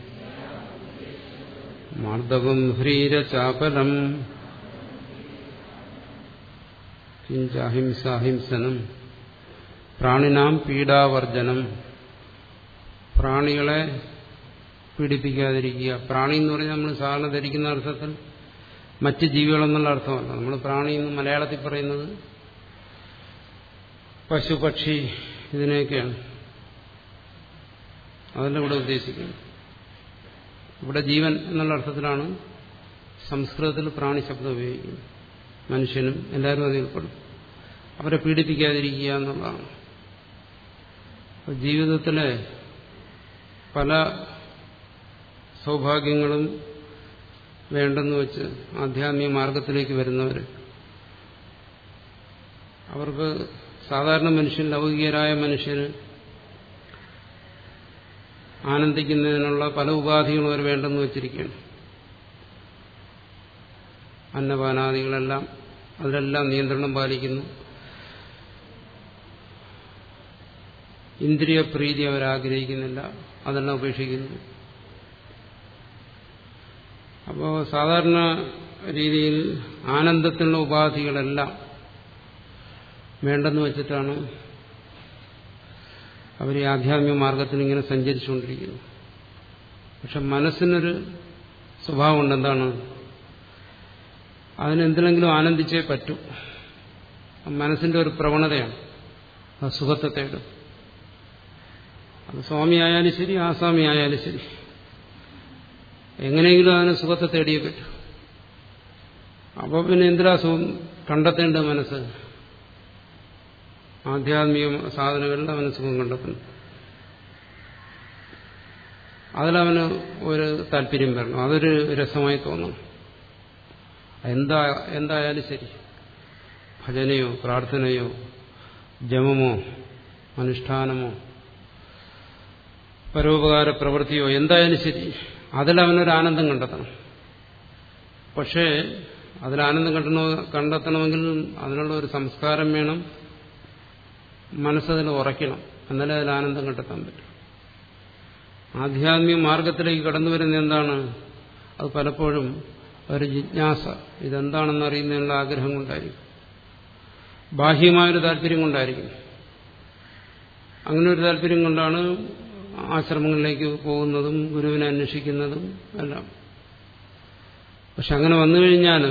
മാർദ്ദവം ഹ്രീരചാപലം കിഞ്ചാഹിംസാഹിംസനം പ്രാണിനാം പീഡാവർജനം പ്രാണികളെ പീഡിപ്പിക്കാതിരിക്കുക പ്രാണി എന്ന് പറഞ്ഞാൽ നമ്മൾ സാധാരണ ധരിക്കുന്ന അർത്ഥത്തിൽ മറ്റ് ജീവികളെന്നുള്ള അർത്ഥമല്ല നമ്മൾ പ്രാണി എന്ന് മലയാളത്തിൽ പറയുന്നത് പശു പക്ഷി ഇതിനെയൊക്കെയാണ് അതല്ല ഇവിടെ ഉദ്ദേശിക്കുന്നത് ഇവിടെ ജീവൻ എന്നുള്ള അർത്ഥത്തിലാണ് സംസ്കൃതത്തിൽ പ്രാണി ശബ്ദം ഉപയോഗിക്കുന്നത് മനുഷ്യനും എല്ലാവരും അതിൽ ഉൾപ്പെടും അവരെ പീഡിപ്പിക്കാതിരിക്കുക എന്നുള്ളതാണ് ജീവിതത്തിലെ പല സൗഭാഗ്യങ്ങളും വേണ്ടെന്ന് വെച്ച് ആധ്യാത്മിക മാർഗത്തിലേക്ക് വരുന്നവർ അവർക്ക് സാധാരണ മനുഷ്യൻ ലൗകികരായ മനുഷ്യന് ആനന്ദിക്കുന്നതിനുള്ള പല ഉപാധികളും അവർ വേണ്ടെന്ന് വെച്ചിരിക്കുകയാണ് അന്നപാനാദികളെല്ലാം അതിലെല്ലാം നിയന്ത്രണം പാലിക്കുന്നു ഇന്ദ്രിയ പ്രീതി അവരാഗ്രഹിക്കുന്നില്ല അതെല്ലാം ഉപേക്ഷിക്കുന്നു അപ്പോൾ സാധാരണ രീതിയിൽ ആനന്ദത്തിനുള്ള ഉപാധികളെല്ലാം വേണ്ടെന്ന് വെച്ചിട്ടാണ് അവർ ഈ ആധ്യാത്മിക മാർഗത്തിൽ ഇങ്ങനെ സഞ്ചരിച്ചുകൊണ്ടിരിക്കുന്നു പക്ഷെ മനസ്സിനൊരു സ്വഭാവമുണ്ട് എന്താണ് അതിനെന്തിലെങ്കിലും ആനന്ദിച്ചേ പറ്റൂ മനസ്സിന്റെ ഒരു പ്രവണതയാണ് ആ സുഖത്തെ തേടും അത് സ്വാമി ആയാലും ശരി ആസാമി ആയാലും ശരി എങ്ങനെയെങ്കിലും അതിന് സുഖത്തെ തേടിയേ പറ്റൂ അപ്പോൾ പിന്നെ എന്തിനാ സുഖം കണ്ടെത്തേണ്ട മനസ്സ് ആധ്യാത്മിക സാധനങ്ങളിൽ അവന് സുഖം കണ്ടെത്തുന്നു അതിലവന് ഒരു താല്പര്യം വരണം അതൊരു രസമായി തോന്നണം എന്താ എന്തായാലും ശരി ഭജനയോ പ്രാർത്ഥനയോ ജപമോ അനുഷ്ഠാനമോ പരോപകാര പ്രവൃത്തിയോ എന്തായാലും ശരി അതിലവനൊരു ആനന്ദം കണ്ടെത്തണം പക്ഷേ അതിലാനന്ദം കണ്ടെത്തണ കണ്ടെത്തണമെങ്കിൽ അതിനുള്ള ഒരു സംസ്കാരം വേണം മനസ്സതിൽ ഉറയ്ക്കണം എന്നാലേ അതിൽ ആനന്ദം കണ്ടെത്താൻ പറ്റും ആധ്യാത്മിക മാർഗത്തിലേക്ക് കടന്നു വരുന്ന എന്താണ് അത് പലപ്പോഴും ഒരു ജിജ്ഞാസ ഇതെന്താണെന്ന് അറിയുന്നതിനുള്ള ആഗ്രഹം കൊണ്ടായിരിക്കും ബാഹ്യമായൊരു താല്പര്യം കൊണ്ടായിരിക്കും അങ്ങനെ ഒരു താല്പര്യം കൊണ്ടാണ് ആശ്രമങ്ങളിലേക്ക് പോകുന്നതും ഗുരുവിനെ അന്വേഷിക്കുന്നതും എല്ലാം പക്ഷെ അങ്ങനെ വന്നു കഴിഞ്ഞാലും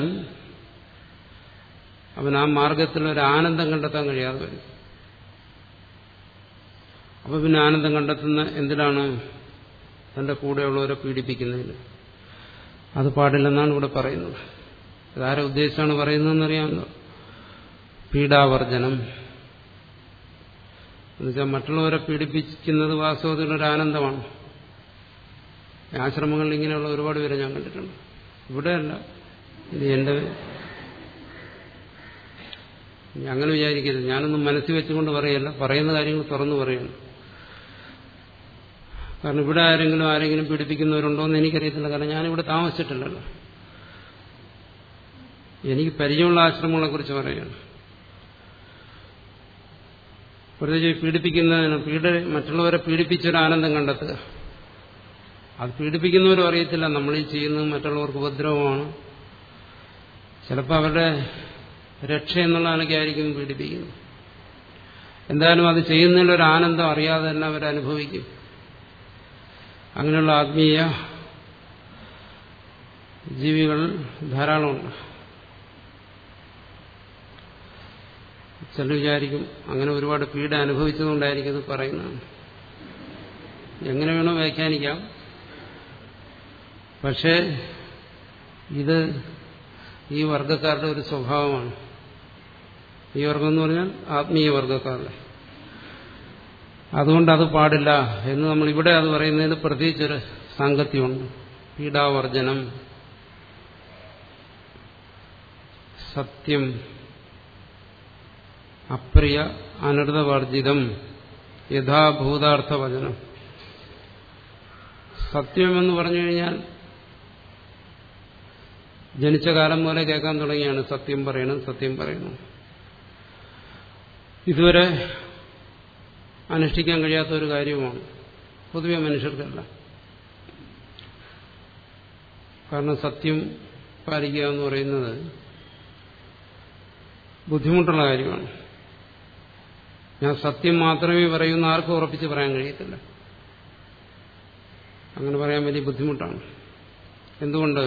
അവൻ ആ മാർഗത്തിൽ ഒരു ആനന്ദം കണ്ടെത്താൻ കഴിയാതെ വരും അപ്പൊ പിന്നെ ആനന്ദം കണ്ടെത്തുന്ന എന്തിനാണ് തന്റെ കൂടെയുള്ളവരെ പീഡിപ്പിക്കുന്നതിന് അത് പാടില്ലെന്നാണ് ഇവിടെ പറയുന്നത് ഇതാരെ ഉദ്ദേശിച്ചാണ് പറയുന്നതെന്നറിയാമല്ലോ പീഡാവർജനം എന്നുവെച്ചാൽ മറ്റുള്ളവരെ പീഡിപ്പിക്കുന്നത് വാസ്തവത്തിൽ ഒരു ആനന്ദമാണ് ആശ്രമങ്ങളിൽ ഇങ്ങനെയുള്ള ഒരുപാട് പേരെ ഞാൻ കണ്ടിട്ടുണ്ട് ഇവിടെയല്ല ഇത് എന്റെ അങ്ങനെ വിചാരിക്കരുത് ഞാനൊന്നും മനസ്സിൽ വെച്ചുകൊണ്ട് പറയല്ല പറയുന്ന കാര്യങ്ങൾ തുറന്നു പറയുന്നു കാരണം ഇവിടെ ആരെങ്കിലും ആരെങ്കിലും പീഡിപ്പിക്കുന്നവരുണ്ടോ എന്ന് എനിക്കറിയത്തില്ല കാരണം ഞാനിവിടെ താമസിച്ചിട്ടില്ലല്ലോ എനിക്ക് പരിചയമുള്ള ആശ്രമങ്ങളെ കുറിച്ച് പറയുകയാണ് പ്രത്യേകിച്ച് പീഡിപ്പിക്കുന്നതിന് പീഡ മറ്റുള്ളവരെ പീഡിപ്പിച്ചൊരു ആനന്ദം കണ്ടെത്തുക അത് പീഡിപ്പിക്കുന്നവരും അറിയത്തില്ല നമ്മൾ ഈ ചെയ്യുന്നത് മറ്റുള്ളവർക്ക് ഉപദ്രവമാണ് ചിലപ്പോൾ അവരുടെ രക്ഷ എന്നുള്ള നിലയ്ക്കായിരിക്കും പീഡിപ്പിക്കുന്നത് എന്തായാലും അത് ചെയ്യുന്നതിലൊരു ആനന്ദം അറിയാതെ തന്നെ അവരനുഭവിക്കും അങ്ങനെയുള്ള ആത്മീയ ജീവികൾ ധാരാളമുണ്ട് ചിലർ വിചാരിക്കും അങ്ങനെ ഒരുപാട് പീഡ അനുഭവിച്ചതുകൊണ്ടായിരിക്കും ഇത് പറയുന്നത് എങ്ങനെ വേണോ വ്യാഖ്യാനിക്കാം പക്ഷേ ഇത് ഈ വർഗക്കാരുടെ ഒരു സ്വഭാവമാണ് ഈ വർഗം എന്ന് പറഞ്ഞാൽ ആത്മീയ വർഗക്കാരുടെ അതുകൊണ്ട് അത് പാടില്ല എന്ന് നമ്മൾ ഇവിടെ അത് പറയുന്നതിന് പ്രത്യേകിച്ചൊരു സാങ്കത്യമുണ്ട് പീഡാവർജനം സത്യം അപ്രിയ അനൃതവർജിതം യഥാഭൂതാർത്ഥവചനം സത്യമെന്ന് പറഞ്ഞു കഴിഞ്ഞാൽ ജനിച്ച കാലം പോലെ കേൾക്കാൻ തുടങ്ങിയാണ് സത്യം പറയണം സത്യം പറയണം ഇതുവരെ അനുഷ്ഠിക്കാൻ കഴിയാത്ത ഒരു കാര്യവുമാണ് പൊതുവെ മനുഷ്യർക്കല്ല കാരണം സത്യം പാലിക്കുക എന്ന് പറയുന്നത് ബുദ്ധിമുട്ടുള്ള കാര്യമാണ് ഞാൻ സത്യം മാത്രമേ പറയുന്ന ആർക്കും ഉറപ്പിച്ച് പറയാൻ കഴിയത്തില്ല അങ്ങനെ പറയാൻ വലിയ ബുദ്ധിമുട്ടാണ് എന്തുകൊണ്ട്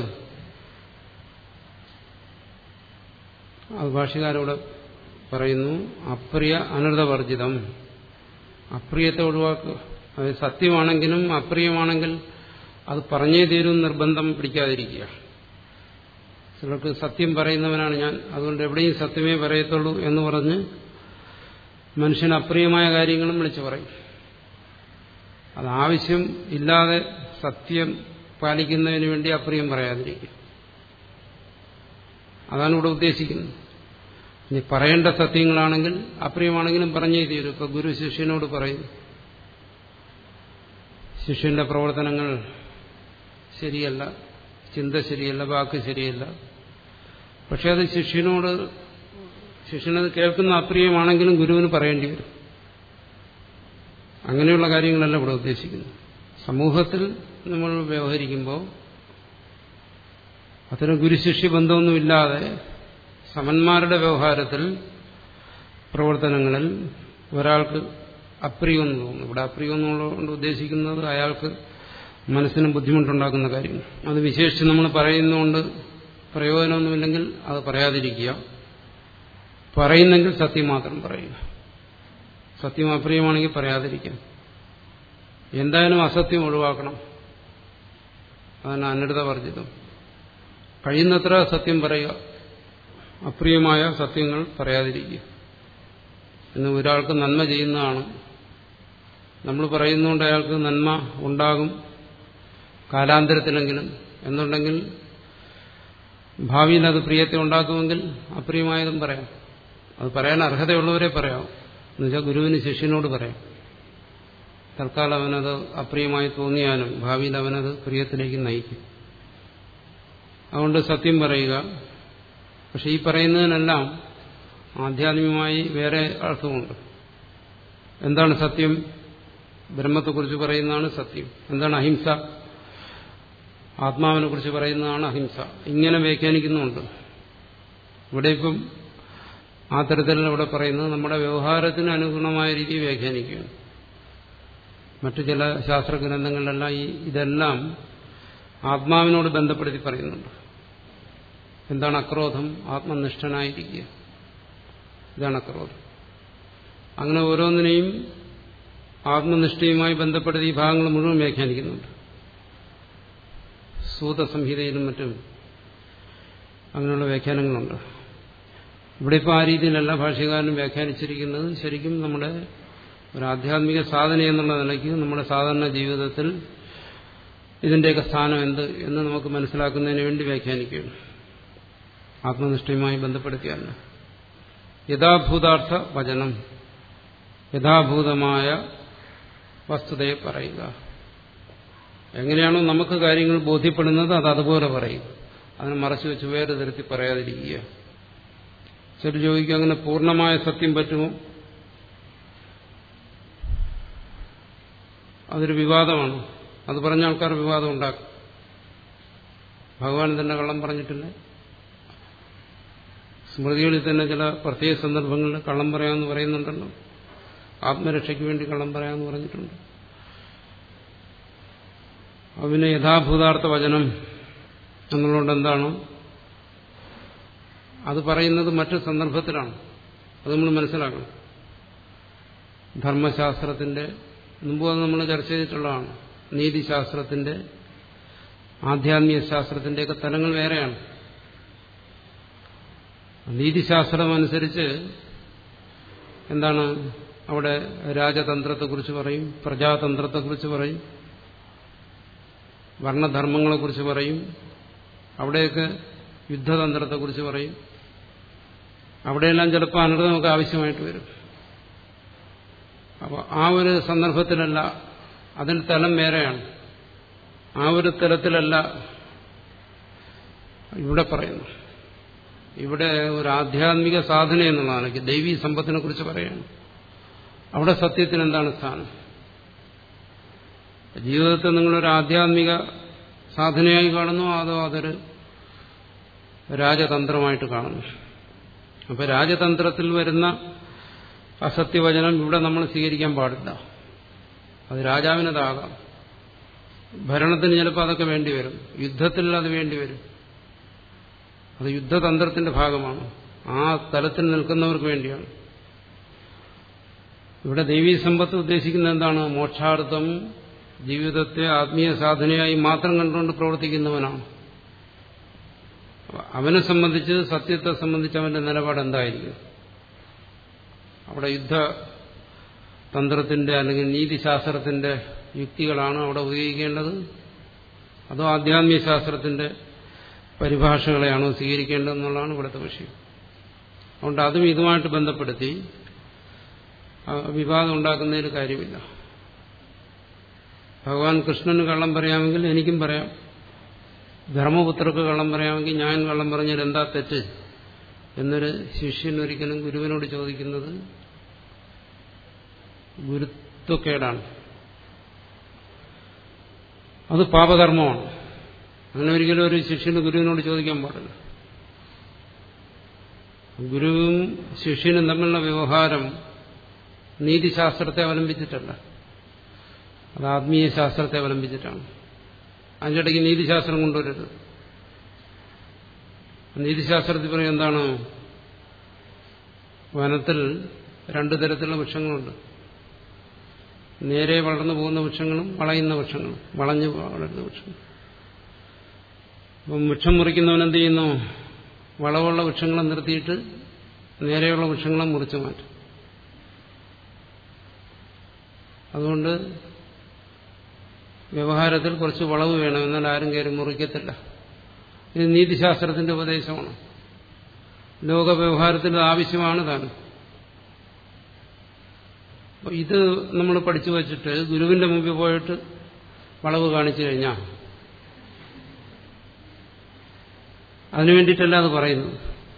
അത് ഭാഷകാരോട് പറയുന്നു അപ്രിയ അനൃതവർജിതം അപ്രിയത്തെ ഒഴിവാക്കുക അത് സത്യമാണെങ്കിലും അപ്രിയമാണെങ്കിൽ അത് പറഞ്ഞേ തീരും നിർബന്ധം പിടിക്കാതിരിക്കുക ചിലർക്ക് സത്യം പറയുന്നവനാണ് ഞാൻ അതുകൊണ്ട് എവിടെയും സത്യമേ പറയത്തുള്ളൂ എന്ന് പറഞ്ഞ് മനുഷ്യന് അപ്രിയമായ കാര്യങ്ങളും വിളിച്ചു പറയും അത് ആവശ്യം ഇല്ലാതെ സത്യം പാലിക്കുന്നതിന് വേണ്ടി അപ്രിയം പറയാതിരിക്കും അതാണ് ഇവിടെ ഉദ്ദേശിക്കുന്നത് ഇനി പറയേണ്ട സത്യങ്ങളാണെങ്കിൽ അപ്രിയമാണെങ്കിലും പറഞ്ഞേ തീരും ഇപ്പൊ ഗുരു ശിഷ്യനോട് പറയും ശിഷ്യന്റെ പ്രവർത്തനങ്ങൾ ശരിയല്ല ചിന്ത ശരിയല്ല വാക്ക് ശരിയല്ല പക്ഷെ അത് ശിഷ്യനോട് ശിഷ്യനത് കേൾക്കുന്ന അപ്രിയമാണെങ്കിലും ഗുരുവിന് പറയേണ്ടി വരും അങ്ങനെയുള്ള കാര്യങ്ങളല്ല ഇവിടെ ഉദ്ദേശിക്കുന്നത് സമൂഹത്തിൽ നമ്മൾ വ്യവഹരിക്കുമ്പോൾ അത്തരം ഗുരുശിഷ്യ ബന്ധമൊന്നുമില്ലാതെ സമന്മാരുടെ വ്യവഹാരത്തിൽ പ്രവർത്തനങ്ങളിൽ ഒരാൾക്ക് അപ്രിയം എന്ന് തോന്നുന്നു ഇവിടെ അപ്രിയം എന്നുള്ളതുകൊണ്ട് ഉദ്ദേശിക്കുന്നത് അയാൾക്ക് മനസ്സിന് ബുദ്ധിമുട്ടുണ്ടാക്കുന്ന കാര്യം അത് വിശേഷിച്ച് നമ്മൾ പറയുന്നതുകൊണ്ട് പ്രയോജനമൊന്നുമില്ലെങ്കിൽ അത് പറയാതിരിക്കുക പറയുന്നെങ്കിൽ സത്യം മാത്രം പറയുക സത്യം അപ്രിയമാണെങ്കിൽ പറയാതിരിക്കാം എന്തായാലും അസത്യം ഒഴിവാക്കണം അതാണ് അനൃതവർജിതം കഴിയുന്നത്ര സത്യം പറയുക അപ്രിയമായ സത്യങ്ങൾ പറയാതിരിക്കുക എന്ന് ഒരാൾക്ക് നന്മ ചെയ്യുന്നതാണ് നമ്മൾ പറയുന്നതുകൊണ്ട് അയാൾക്ക് നന്മ ഉണ്ടാകും കാലാന്തരത്തിലെങ്കിലും എന്നുണ്ടെങ്കിൽ ഭാവിയിൽ അത് പ്രിയത്തെ ഉണ്ടാക്കുമെങ്കിൽ അപ്രിയമായതും പറയാം അത് പറയാൻ അർഹതയുള്ളവരെ പറയാം എന്നുവെച്ചാൽ ഗുരുവിന് ശിഷ്യനോട് പറയാം തൽക്കാലം അവനത് അപ്രിയമായി തോന്നിയാലും ഭാവിയിൽ അവനത് പ്രിയത്തിലേക്ക് നയിക്കും അതുകൊണ്ട് സത്യം പറയുക പക്ഷെ ഈ പറയുന്നതിനെല്ലാം ആധ്യാത്മികമായി വേറെ അർത്ഥമുണ്ട് എന്താണ് സത്യം ബ്രഹ്മത്തെക്കുറിച്ച് പറയുന്നതാണ് സത്യം എന്താണ് അഹിംസ ആത്മാവിനെ കുറിച്ച് പറയുന്നതാണ് അഹിംസ ഇങ്ങനെ വ്യാഖ്യാനിക്കുന്നുണ്ട് ഇവിടെ ഇപ്പം ആ തരത്തിലുള്ള ഇവിടെ പറയുന്നത് നമ്മുടെ വ്യവഹാരത്തിന് അനുഗുണമായ രീതിയിൽ വ്യാഖ്യാനിക്കുകയാണ് മറ്റു ചില ശാസ്ത്രഗ്രന്ഥങ്ങളിലെല്ലാം ഈ ഇതെല്ലാം ആത്മാവിനോട് ബന്ധപ്പെടുത്തി പറയുന്നുണ്ട് എന്താണ് അക്രോധം ആത്മനിഷ്ഠനായിരിക്കുക ഇതാണ് അക്രോധം അങ്ങനെ ഓരോന്നിനെയും ആത്മനിഷ്ഠയുമായി ബന്ധപ്പെടുത്തി ഈ ഭാഗങ്ങൾ മുഴുവൻ വ്യാഖ്യാനിക്കുന്നുണ്ട് സൂതസംഹിതയിലും മറ്റും അങ്ങനെയുള്ള വ്യാഖ്യാനങ്ങളുണ്ട് ഇവിടെ ഇപ്പോൾ ആ രീതിയിലല്ല ഭാഷ്യകാരനും വ്യാഖ്യാനിച്ചിരിക്കുന്നത് ശരിക്കും നമ്മുടെ ഒരു ആധ്യാത്മിക സാധന എന്നുള്ള നിലയ്ക്ക് നമ്മുടെ സാധാരണ ജീവിതത്തിൽ ഇതിന്റെയൊക്കെ സ്ഥാനം എന്ത് എന്ന് നമുക്ക് മനസ്സിലാക്കുന്നതിന് വേണ്ടി വ്യാഖ്യാനിക്കുകയാണ് ആത്മനിഷ്ഠയുമായി ബന്ധപ്പെടുത്തിയല്ല യഥാഭൂതാർത്ഥ വചനം യഥാഭൂതമായ വസ്തുതയെ പറയുക എങ്ങനെയാണോ നമുക്ക് കാര്യങ്ങൾ ബോധ്യപ്പെടുന്നത് അത് അതുപോലെ പറയും അതിനെ മറച്ചു വെച്ച് വേറെ തരത്തിൽ പറയാതിരിക്കുക ചില ചോദിക്കും അങ്ങനെ പൂർണ്ണമായ സത്യം പറ്റുമോ അതൊരു വിവാദമാണ് അത് പറഞ്ഞ ആൾക്കാർ വിവാദം ഉണ്ടാക്കും ഭഗവാൻ തന്നെ കള്ളം പറഞ്ഞിട്ടില്ല സ്മൃതികളിൽ തന്നെ ചില പ്രത്യേക സന്ദർഭങ്ങളിൽ കള്ളം പറയാമെന്ന് പറയുന്നുണ്ടല്ലോ ആത്മരക്ഷയ്ക്ക് വേണ്ടി കള്ളം പറയാമെന്ന് പറഞ്ഞിട്ടുണ്ട് അതിന് യഥാഭൂതാർത്ഥ വചനം എന്നുള്ളതുകൊണ്ട് എന്താണ് അത് പറയുന്നത് മറ്റു സന്ദർഭത്തിലാണ് അത് നമ്മൾ മനസ്സിലാക്കണം ധർമ്മശാസ്ത്രത്തിന്റെ മുമ്പ് അത് നമ്മൾ ചർച്ച ചെയ്തിട്ടുള്ളതാണ് നീതിശാസ്ത്രത്തിന്റെ ആധ്യാത്മിക ശാസ്ത്രത്തിന്റെയൊക്കെ തലങ്ങൾ വേറെയാണ് നീതിശാസ്ത്രം അനുസരിച്ച് എന്താണ് അവിടെ രാജതന്ത്രത്തെക്കുറിച്ച് പറയും പ്രജാതന്ത്രത്തെക്കുറിച്ച് പറയും വർണ്ണധർമ്മങ്ങളെക്കുറിച്ച് പറയും അവിടെയൊക്കെ യുദ്ധതന്ത്രത്തെക്കുറിച്ച് പറയും അവിടെയെല്ലാം ചിലപ്പോൾ അനർത്ഥമൊക്കെ ആവശ്യമായിട്ട് വരും അപ്പോൾ ആ ഒരു സന്ദർഭത്തിലല്ല അതിന് തലം വേറെയാണ് ആ ഒരു തലത്തിലല്ല ഇവിടെ പറയുന്നു ഇവിടെ ഒരു ആധ്യാത്മിക സാധന എന്നുള്ളതാണ് ദൈവീ സമ്പത്തിനെ കുറിച്ച് പറയാണ് അവിടെ സത്യത്തിന് എന്താണ് സ്ഥാനം ജീവിതത്തെ നിങ്ങളൊരു ആധ്യാത്മിക സാധനയായി കാണുന്നു അതോ അതൊരു രാജതന്ത്രമായിട്ട് കാണുന്നു അപ്പൊ രാജതന്ത്രത്തിൽ വരുന്ന അസത്യവചനം ഇവിടെ നമ്മൾ സ്വീകരിക്കാൻ പാടില്ല അത് രാജാവിനതാകാം ഭരണത്തിന് ചിലപ്പോൾ അതൊക്കെ വേണ്ടി വരും യുദ്ധത്തിൽ അത് വേണ്ടി വരും അത് യുദ്ധതന്ത്രത്തിന്റെ ഭാഗമാണ് ആ തലത്തിൽ നിൽക്കുന്നവർക്ക് വേണ്ടിയാണ് ഇവിടെ ദൈവീ സമ്പത്ത് ഉദ്ദേശിക്കുന്നത് എന്താണ് മോക്ഷാർത്ഥം ജീവിതത്തെ ആത്മീയ സാധനയായി മാത്രം കണ്ടുകൊണ്ട് പ്രവർത്തിക്കുന്നവനാണ് അവനെ സംബന്ധിച്ച് സത്യത്തെ സംബന്ധിച്ച് അവന്റെ നിലപാട് എന്തായിരിക്കും അവിടെ യുദ്ധ തന്ത്രത്തിന്റെ അല്ലെങ്കിൽ നീതിശാസ്ത്രത്തിന്റെ യുക്തികളാണ് അവിടെ ഉപയോഗിക്കേണ്ടത് അതോ ആധ്യാത്മിക ശാസ്ത്രത്തിന്റെ പരിഭാഷകളെയാണോ സ്വീകരിക്കേണ്ടതെന്നുള്ളതാണ് ഇവിടുത്തെ വിഷയം അതുകൊണ്ട് അതും ഇതുമായിട്ട് ബന്ധപ്പെടുത്തി വിവാദം ഉണ്ടാക്കുന്നതിൽ കാര്യമില്ല ഭഗവാൻ കൃഷ്ണന് കള്ളം പറയാമെങ്കിൽ എനിക്കും പറയാം ധർമ്മപുത്രർക്ക് കള്ളം പറയാമെങ്കിൽ ഞാൻ കള്ളം പറഞ്ഞാൽ എന്താ തെറ്റ് എന്നൊരു ശിഷ്യൻ ഒരിക്കലും ഗുരുവിനോട് ചോദിക്കുന്നത് ഗുരുത്വക്കേടാണ് അത് പാപകർമ്മമാണ് അങ്ങനെ ഒരിക്കലും ഒരു ശിഷ്യന് ഗുരുവിനോട് ചോദിക്കാൻ പാടില്ല ഗുരുവും ശിഷ്യനും തമ്മിലുള്ള വ്യവഹാരം നീതിശാസ്ത്രത്തെ അവലംബിച്ചിട്ടല്ല അത് ആത്മീയ ശാസ്ത്രത്തെ അവലംബിച്ചിട്ടാണ് അതിൻ്റെ ഇടയ്ക്ക് നീതിശാസ്ത്രം കൊണ്ടുവരരുത് നീതിശാസ്ത്രത്തിൽ പറയും എന്താണ് വനത്തിൽ രണ്ടു തരത്തിലുള്ള വൃക്ഷങ്ങളുണ്ട് നേരെ വളർന്നു പോകുന്ന വൃക്ഷങ്ങളും വളയുന്ന വൃക്ഷങ്ങളും വളഞ്ഞു വളരുന്ന വൃക്ഷങ്ങൾ അപ്പം വൃക്ഷം മുറിക്കുന്നവൻ എന്ത് ചെയ്യുന്നു വളവുള്ള വൃക്ഷങ്ങളെ നിർത്തിയിട്ട് നേരെയുള്ള വൃക്ഷങ്ങളെ മുറിച്ചു മാറ്റും അതുകൊണ്ട് വ്യവഹാരത്തിൽ കുറച്ച് വളവ് വേണം എന്നാൽ ആരും കയറി മുറിക്കത്തില്ല ഇത് നീതിശാസ്ത്രത്തിന്റെ ഉപദേശമാണ് ലോക വ്യവഹാരത്തിന് ആവശ്യമാണ് താനും അപ്പൊ ഇത് നമ്മൾ പഠിച്ചു വച്ചിട്ട് ഗുരുവിന്റെ മുമ്പിൽ പോയിട്ട് വളവ് കാണിച്ചു കഴിഞ്ഞാൽ അതിനു വേണ്ടിയിട്ടല്ല അത് പറയുന്നത്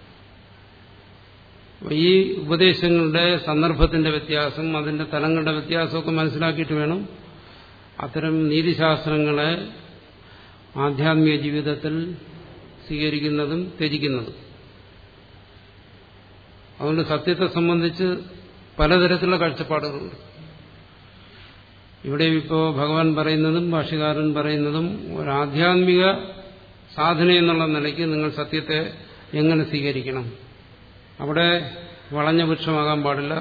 ഈ ഉപദേശങ്ങളുടെ സന്ദർഭത്തിന്റെ വ്യത്യാസം അതിന്റെ തലങ്ങളുടെ വ്യത്യാസമൊക്കെ മനസ്സിലാക്കിയിട്ട് വേണം അത്തരം നീതിശാസ്ത്രങ്ങളെ ആധ്യാത്മിക ജീവിതത്തിൽ സ്വീകരിക്കുന്നതും ത്യജിക്കുന്നതും അതുകൊണ്ട് സത്യത്തെ സംബന്ധിച്ച് പലതരത്തിലുള്ള കാഴ്ചപ്പാടുകളുണ്ട് ഇവിടെ ഇപ്പോൾ ഭഗവാൻ പറയുന്നതും ഭാഷകാരൻ പറയുന്നതും ഒരു ആധ്യാത്മിക സാധന എന്നുള്ള നിലയ്ക്ക് നിങ്ങൾ സത്യത്തെ എങ്ങനെ സ്വീകരിക്കണം അവിടെ വളഞ്ഞ വൃക്ഷമാകാൻ പാടില്ല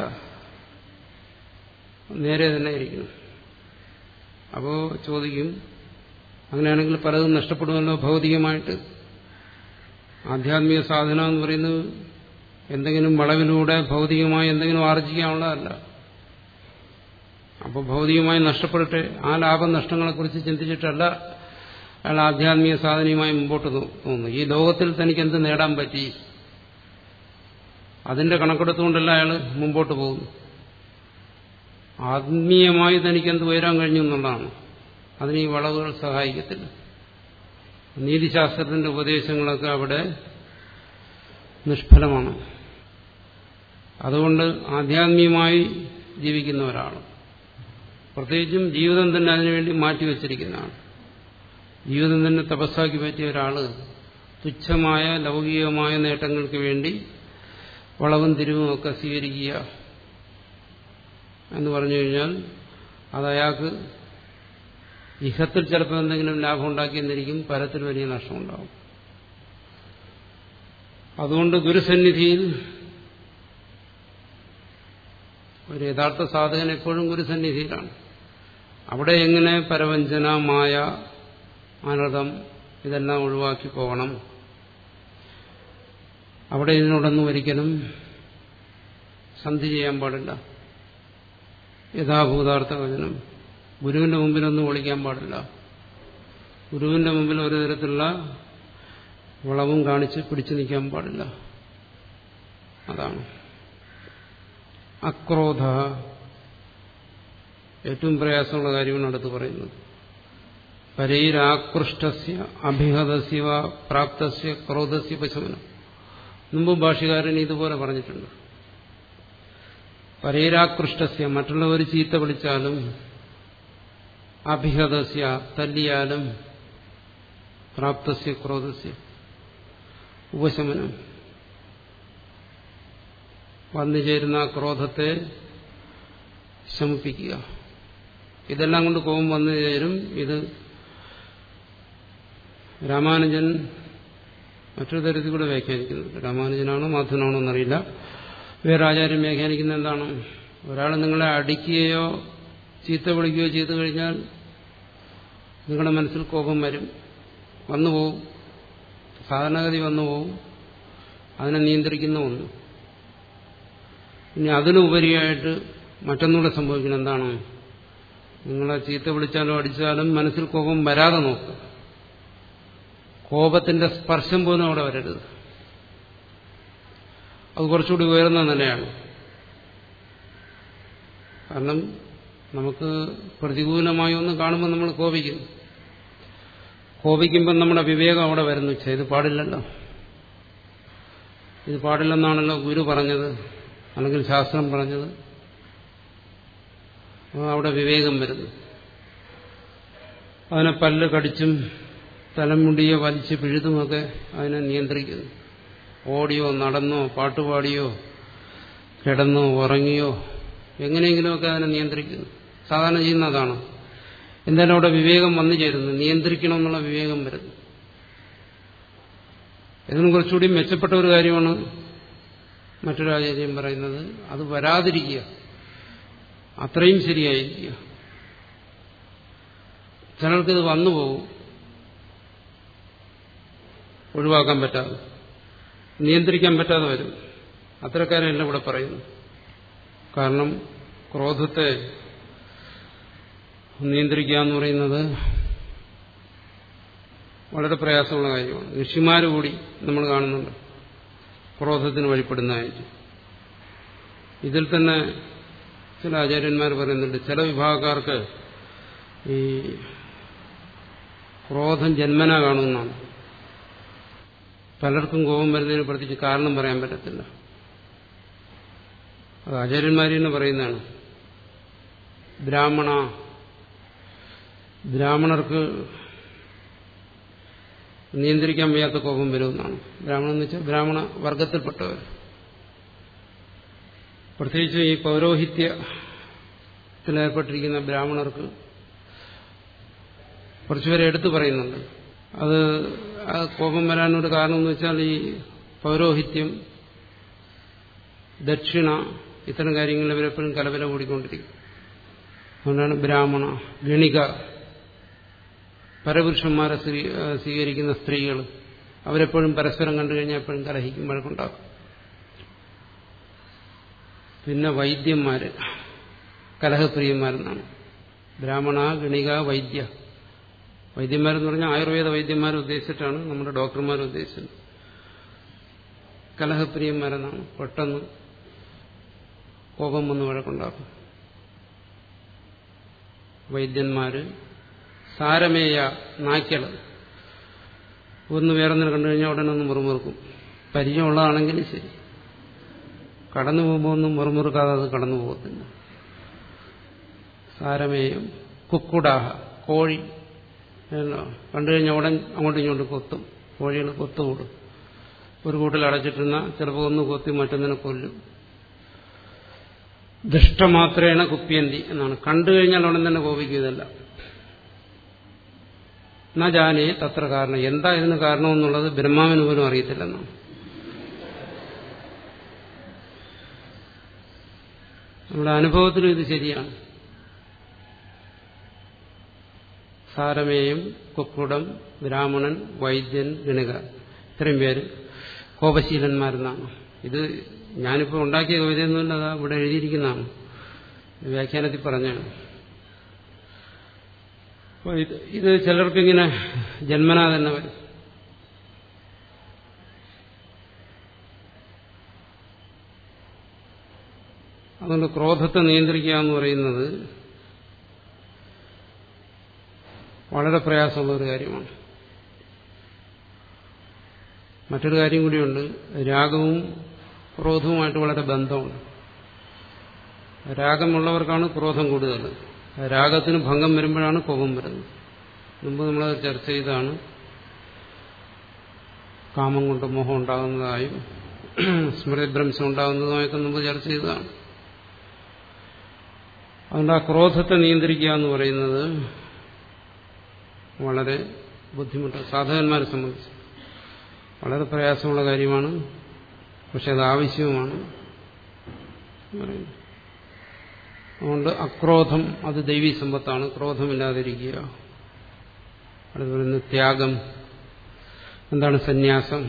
നേരെ തന്നെ ഇരിക്കണം അപ്പോൾ ചോദിക്കും അങ്ങനെയാണെങ്കിൽ പലതും നഷ്ടപ്പെടുമല്ലോ ഭൗതികമായിട്ട് ആധ്യാത്മിക സാധന എന്ന് പറയുന്നത് എന്തെങ്കിലും വളവിലൂടെ ഭൗതികമായി എന്തെങ്കിലും ആർജിക്കാനുള്ളതല്ല അപ്പോൾ ഭൗതികമായി നഷ്ടപ്പെടട്ടെ ആ ലാഭനഷ്ടങ്ങളെക്കുറിച്ച് ചിന്തിച്ചിട്ടല്ല അയാൾ ആധ്യാത്മിക സാധനയുമായി മുമ്പോട്ട് പോകുന്നു ഈ ലോകത്തിൽ തനിക്ക് എന്ത് നേടാൻ പറ്റി അതിന്റെ കണക്കെടുത്തുകൊണ്ടല്ല അയാൾ മുമ്പോട്ട് പോകുന്നു ആത്മീയമായി തനിക്ക് എന്ത് ഉയരാൻ കഴിഞ്ഞു എന്നുള്ളതാണ് അതിന് ഈ വളവുകൾ സഹായിക്കത്തില്ല നീതിശാസ്ത്രത്തിന്റെ ഉപദേശങ്ങളൊക്കെ അവിടെ നിഷ്ഫലമാണ് അതുകൊണ്ട് ആധ്യാത്മികമായി ജീവിക്കുന്ന ഒരാൾ പ്രത്യേകിച്ചും ജീവിതം തന്നെ അതിനുവേണ്ടി മാറ്റിവെച്ചിരിക്കുന്നതാണ് ജീവിതം തന്നെ തപസ്സാക്കി പറ്റിയ ഒരാള് തുച്ഛമായ ലൗകികമായ നേട്ടങ്ങൾക്ക് വേണ്ടി വളവും തിരിവും ഒക്കെ സ്വീകരിക്കുക എന്ന് പറഞ്ഞു കഴിഞ്ഞാൽ അത് അയാൾക്ക് ഇഹത്തിൽ ചിലപ്പോൾ എന്തെങ്കിലും ലാഭം ഉണ്ടാക്കിയെന്നിരിക്കും പരത്തിൽ വലിയ നഷ്ടമുണ്ടാകും അതുകൊണ്ട് ഗുരുസന്നിധിയിൽ ഒരു യഥാർത്ഥ സാധകൻ എപ്പോഴും ഗുരുസന്നിധിയിലാണ് അവിടെ എങ്ങനെ പരവഞ്ചന മായ അനർത്ഥം ഇതെല്ലാം ഒഴിവാക്കി പോകണം അവിടെ ഇതിനോടൊന്നും ഒരിക്കലും സന്ധി ചെയ്യാൻ പാടില്ല യഥാഭൂതാർത്ഥ വചനം ഗുരുവിന്റെ മുമ്പിലൊന്നും ഒളിക്കാൻ പാടില്ല ഗുരുവിന്റെ മുമ്പിൽ ഒരു തരത്തിലുള്ള വളവും കാണിച്ച് പിടിച്ചു നിൽക്കാൻ പാടില്ല അതാണ് അക്രോധ ഏറ്റവും പ്രയാസമുള്ള കാര്യമാണ് അടുത്ത് പറയുന്നത് പരൈരാകൃഷ്ടസ്യ അഭിഹതസ്യ പ്രാപ്തസ്യ ക്രോധസ്യ പശുവനം മുമ്പ് ഭാഷകാരൻ ഇതുപോലെ പറഞ്ഞിട്ടുണ്ട് പരേരാകൃഷ്ടസ്യ മറ്റുള്ളവർ ചീത്ത വിളിച്ചാലും അഭിഹതസ്യ തല്ലിയാലും പ്രാപ്തസ്യ ക്രോധസ്യ ഉപശമനം വന്നു ചേരുന്ന ആ ക്രോധത്തെ ശമിപ്പിക്കുക ഇതെല്ലാം കൊണ്ട് കോപം വന്നു ചേരും ഇത് രാമാനുജൻ മറ്റൊരു തരത്തിൽ കൂടെ വ്യാഖ്യാനിക്കുന്നുണ്ട് രാമാനുജനാണോ മാധവനാണോ എന്നറിയില്ല വേറെ ആചാര്യം വ്യാഖ്യാനിക്കുന്ന എന്താണ് ഒരാൾ നിങ്ങളെ അടിക്കുകയോ ചീത്ത വിളിക്കുകയോ ചെയ്തു കഴിഞ്ഞാൽ നിങ്ങളുടെ മനസ്സിൽ കോപം വരും വന്നുപോകും സാധാരണഗതി വന്നുപോകും അതിനെ നിയന്ത്രിക്കുന്ന ഒന്ന് ഇനി അതിനുപരിയായിട്ട് മറ്റൊന്നുകൂടെ സംഭവിക്കണം എന്താണ് നിങ്ങളെ ചീത്ത വിളിച്ചാലും അടിച്ചാലും മനസ്സിൽ കോപം വരാതെ നോക്കുക കോപത്തിന്റെ സ്പർശം പോലും അവിടെ വരരുത് അത് കുറച്ചുകൂടി ഉയർന്ന നിലയാണ് കാരണം നമുക്ക് പ്രതികൂലമായി ഒന്ന് കാണുമ്പോൾ നമ്മൾ കോപിക്കുന്നു കോപിക്കുമ്പോൾ നമ്മുടെ വിവേകം അവിടെ വരുന്നു ഛെ, ഇത് പാടില്ലല്ലോ ഇത് പാടില്ലെന്നാണല്ലോ ഗുരു പറഞ്ഞത് അല്ലെങ്കിൽ ശാസ്ത്രം പറഞ്ഞത് അപ്പോൾ അവിടെ വിവേകം വരുന്നു അതിനെ പല്ല് കടിച്ചും തലമുടിയോ വലിച്ച് പിഴുതുമൊക്കെ അതിനെ നിയന്ത്രിക്കുന്നു ഓടിയോ നടന്നോ പാട്ടുപാടിയോ കിടന്നോ ഉറങ്ങിയോ എങ്ങനെയെങ്കിലുമൊക്കെ അതിനെ നിയന്ത്രിക്കുന്നു സാധാരണ ചെയ്യുന്ന അതാണ് എന്തായാലും അവിടെ വിവേകം വന്നു ചേരുന്നു നിയന്ത്രിക്കണമെന്നുള്ള വിവേകം വരുന്നു ഇതിനും കുറച്ചുകൂടി മെച്ചപ്പെട്ട ഒരു കാര്യമാണ് മറ്റൊരു ആചാര്യം പറയുന്നത് അത് വരാതിരിക്കുക അത്രയും ശരിയായിരിക്കുക ചിലർക്കിത് വന്നു പോകും ഒഴിവാക്കാൻ പറ്റാതെ നിയന്ത്രിക്കാൻ പറ്റാതെ വരും അത്തരക്കാരെല്ലാം ഇവിടെ പറയുന്നു കാരണം ക്രോധത്തെ നിയന്ത്രിക്കുക എന്ന് പറയുന്നത് വളരെ പ്രയാസമുള്ള കാര്യമാണ് ഋഷിമാർ കൂടി നമ്മൾ കാണുന്നുണ്ട് ക്രോധത്തിന് വഴിപ്പെടുന്നതായിട്ട് ഇതിൽ തന്നെ ചില ആചാര്യന്മാർ പറയുന്നുണ്ട് ചില വിഭാഗക്കാർക്ക് ഈ ക്രോധം ജന്മന കാണുന്നതാണ് പലർക്കും കോപം വരുന്നതിന് പ്രത്യേകിച്ച് കാരണം പറയാൻ പറ്റത്തില്ല അത് ആചാര്യന്മാർ തന്നെ പറയുന്നതാണ് ബ്രാഹ്മണ ബ്രാഹ്മണർക്ക് നിയന്ത്രിക്കാൻ വയ്യാത്ത കോപം വരുമെന്നാണ് ബ്രാഹ്മണൻ എന്ന് വെച്ചാൽ ബ്രാഹ്മണ വർഗത്തിൽപ്പെട്ടവർ പ്രത്യേകിച്ച് ഈ പൗരോഹിത്യത്തിലേർപ്പെട്ടിരിക്കുന്ന ബ്രാഹ്മണർക്ക് കുറച്ചുപേരെ എടുത്തു പറയുന്നുണ്ട് അത് ആ കോപം വരാനൊരു കാരണം എന്ന് വെച്ചാൽ ഈ പൗരോഹിത്യം ദക്ഷിണ ഇത്തരം കാര്യങ്ങളിൽ ഇവരെപ്പോഴും കലവില കൂടിക്കൊണ്ടിരിക്കും അതുകൊണ്ടാണ് ബ്രാഹ്മണ ഗണിക പരപുരുഷന്മാരെ സ്വീകരിക്കുന്ന സ്ത്രീകൾ അവരെപ്പോഴും പരസ്പരം കണ്ടു കഴിഞ്ഞാൽ എപ്പോഴും കലഹിക്കും വഴക്കുണ്ടാക്കും പിന്നെ വൈദ്യന്മാര് കലഹപ്രിയന്മാരെന്നാണ് ബ്രാഹ്മണ ഗണിക വൈദ്യ വൈദ്യന്മാരെന്ന് പറഞ്ഞാൽ ആയുർവേദ വൈദ്യന്മാരെ ഉദ്ദേശിച്ചിട്ടാണ് നമ്മുടെ ഡോക്ടർമാരെ ഉദ്ദേശിച്ചത് കലഹപ്രിയന്മാരെന്നാണ് പെട്ടെന്ന് കോപം വന്ന് വഴക്കുണ്ടാക്കും വൈദ്യന്മാര് സാരമേയ നായ്ക്കള് ഒന്ന് വേറൊന്നിനെ കണ്ടു കഴിഞ്ഞാൽ ഉടനെ ഒന്ന് മുറുമുറുക്കും പരിചയമുള്ളതാണെങ്കിൽ ശരി കടന്നു പോകുമ്പോൾ ഒന്നും മുറുമുറുക്കാതെ അത് കടന്നു പോകത്തില്ല സാരമേയം കുക്കുടാഹ കോഴി കണ്ടു കഴിഞ്ഞാൽ ഉടൻ അങ്ങോട്ടും ഇങ്ങോട്ടും കൊത്തും കോഴികൾ കൊത്തുകൂടും ഒരു കൂട്ടിൽ അടച്ചിട്ടിരുന്ന ചിലപ്പോൾ ഒന്ന് കൊത്തി മറ്റൊന്നിനെ കൊല്ലും ദുഷ്ടമാത്രേണ കുപ്പിയന്തി എന്നാണ് കണ്ടു കഴിഞ്ഞാൽ ഉടൻ തന്നെ കോപിക്കുകയല്ല എന്നാ ജാനേ തത്ര കാരണം എന്താ ഇതിന് കാരണമെന്നുള്ളത് ബ്രഹ്മാവിന് പോലും അറിയത്തില്ലെന്നാണ് നമ്മുടെ അനുഭവത്തിലും ഇത് ശരിയാണ് സാരമേയം കുക്കുടം ബ്രാഹ്മണൻ വൈദ്യൻ ഗണിക ഇത്രയും പേര് കോപശീലന്മാരെന്നാണ് ഇത് ഞാനിപ്പോൾ ഉണ്ടാക്കിയ കവിതയൊന്നുമില്ല അതാ ഇവിടെ എഴുതിയിരിക്കുന്നതാണ് വ്യാഖ്യാനത്തിൽ പറഞ്ഞാണ് അപ്പോൾ ഇത് ഇത് ചിലർക്കിങ്ങനെ ജന്മനാ തന്നെ വരും അതുകൊണ്ട് ക്രോധത്തെ നിയന്ത്രിക്കുക എന്ന് പറയുന്നത് വളരെ പ്രയാസമുള്ള ഒരു കാര്യമാണ് മറ്റൊരു കാര്യം കൂടിയുണ്ട് രാഗവും ക്രോധവുമായിട്ട് വളരെ ബന്ധമുണ്ട് രാഗമുള്ളവർക്കാണ് ക്രോധം കൂടുതൽ രാഗത്തിന് ഭംഗം വരുമ്പോഴാണ് കോപം വരുന്നത് മുമ്പ് നമ്മൾ ചർച്ച ചെയ്താണ് കാമം കൊണ്ട് മോഹം ഉണ്ടാകുന്നതായും സ്മൃതിഭ്രംശം ഉണ്ടാകുന്നതുമായൊക്കെ മുമ്പ് ചർച്ച ചെയ്തതാണ് അതുകൊണ്ട് ആ ക്രോധത്തെ നിയന്ത്രിക്കുക എന്ന് പറയുന്നത് വളരെ ബുദ്ധിമുട്ട് സാധകന്മാരെ സംബന്ധിച്ച് വളരെ പ്രയാസമുള്ള കാര്യമാണ് പക്ഷെ അത് ആവശ്യവുമാണ് അതുകൊണ്ട് അക്രോധം അത് ദൈവീ സമ്പത്താണ് ക്രോധമില്ലാതിരിക്കുക അത് പറയുന്നത് ത്യാഗം എന്താണ് സന്യാസം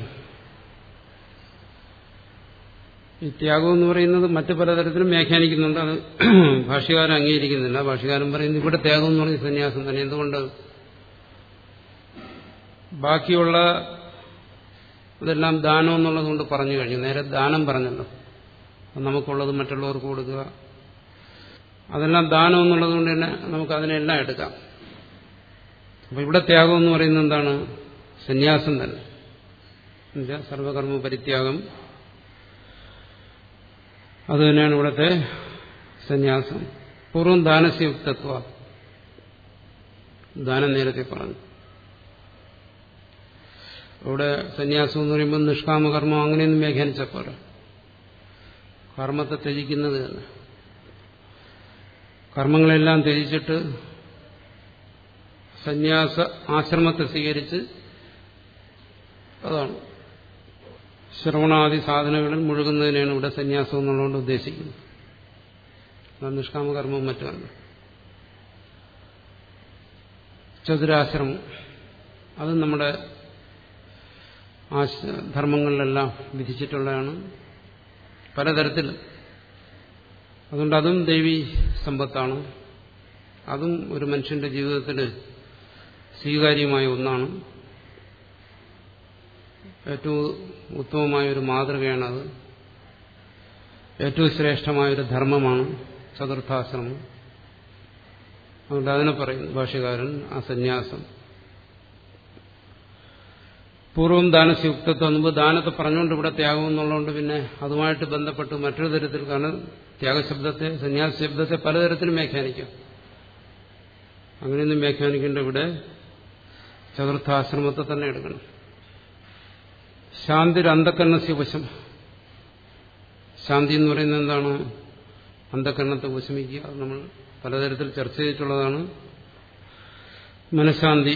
ഈ ത്യാഗം എന്ന് പറയുന്നത് മറ്റു പലതരത്തിലും വ്യാഖ്യാനിക്കുന്നുണ്ട് അത് ഭാഷ്യകാരൻ അംഗീകരിക്കുന്നില്ല ഭാഷ്യകാരൻ പറയുന്നത് ഇവിടെ ത്യാഗം എന്ന് പറയുന്നത് സന്യാസം തന്നെ എന്തുകൊണ്ട് ബാക്കിയുള്ള ഇതെല്ലാം ദാനം എന്നുള്ളത് കൊണ്ട് പറഞ്ഞു കഴിഞ്ഞു നേരെ ദാനം പറഞ്ഞല്ലോ നമുക്കുള്ളത് മറ്റുള്ളവർക്ക് കൊടുക്കുക അതെല്ലാം ദാനം എന്നുള്ളത് കൊണ്ട് തന്നെ നമുക്ക് അതിനെല്ലാം എടുക്കാം അപ്പൊ ഇവിടെ ത്യാഗം എന്ന് പറയുന്നത് എന്താണ് സന്യാസം തന്നെ എന്നുവെച്ചാൽ സർവകർമ്മ പരിത്യാഗം അത് തന്നെയാണ് ഇവിടുത്തെ സന്യാസം പൂർവ്വം ദാനസ്യുക്തത്വ ദാനം നേരത്തെ പറഞ്ഞു ഇവിടെ സന്യാസം എന്ന് പറയുമ്പോൾ നിഷ്കാമകർമ്മം അങ്ങനെയൊന്നും വ്യാഖ്യാനിച്ച പോരാ കർമ്മത്തെ ത്യജിക്കുന്നത് തന്നെ കർമ്മങ്ങളെല്ലാം ത്യജിച്ചിട്ട് സന്യാസ ആശ്രമത്തെ സ്വീകരിച്ച് അതാണ് ശ്രവണാദി സാധനങ്ങളിൽ മുഴുകുന്നതിനാണ് ഇവിടെ സന്യാസം എന്നുള്ളതുകൊണ്ട് ഉദ്ദേശിക്കുന്നത് അത് നിഷ്കാമകർമ്മവും മറ്റുമല്ല ചതുരാശ്രമം അത് നമ്മുടെ ധർമ്മങ്ങളിലെല്ലാം വിധിച്ചിട്ടുള്ളതാണ് പലതരത്തിൽ അതുകൊണ്ട് അതും ദൈവീ സമ്പത്താണ് അതും ഒരു മനുഷ്യന്റെ ജീവിതത്തിൽ സ്വീകാര്യമായ ഒന്നാണ് ഏറ്റവും ഉത്തമമായ ഒരു മാതൃകയാണത് ഏറ്റവും ശ്രേഷ്ഠമായൊരു ധർമ്മമാണ് ചതുർത്ഥാശ്രമം അതുകൊണ്ട് അതിനെ പറയുന്നു ഭാഷ്യകാരൻ ആ സന്യാസം പൂർവ്വം ദാനസ്യുക്തത്വം മുമ്പ് ദാനത്തെ പറഞ്ഞുകൊണ്ട് ഇവിടെ ത്യാഗം എന്നുള്ളതുകൊണ്ട് പിന്നെ അതുമായിട്ട് ബന്ധപ്പെട്ട് മറ്റൊരു തരത്തിൽ കാരണം ത്യാഗശബ്ദത്തെ സന്യാസ ശബ്ദത്തെ പലതരത്തിലും വ്യാഖ്യാനിക്കാം അങ്ങനെയൊന്നും വ്യാഖ്യാനിക്കേണ്ട ഇവിടെ ചതുർത്ഥാശ്രമത്തെ തന്നെ എടുക്കണം ശാന്തി അന്ധക്കരണസ്യ വശം ശാന്തി എന്ന് പറയുന്നത് എന്താണ് അന്ധക്കരണത്തെ ഉപശമിക്കുക അത് നമ്മൾ പലതരത്തിൽ ചർച്ച ചെയ്തിട്ടുള്ളതാണ് മനഃശാന്തി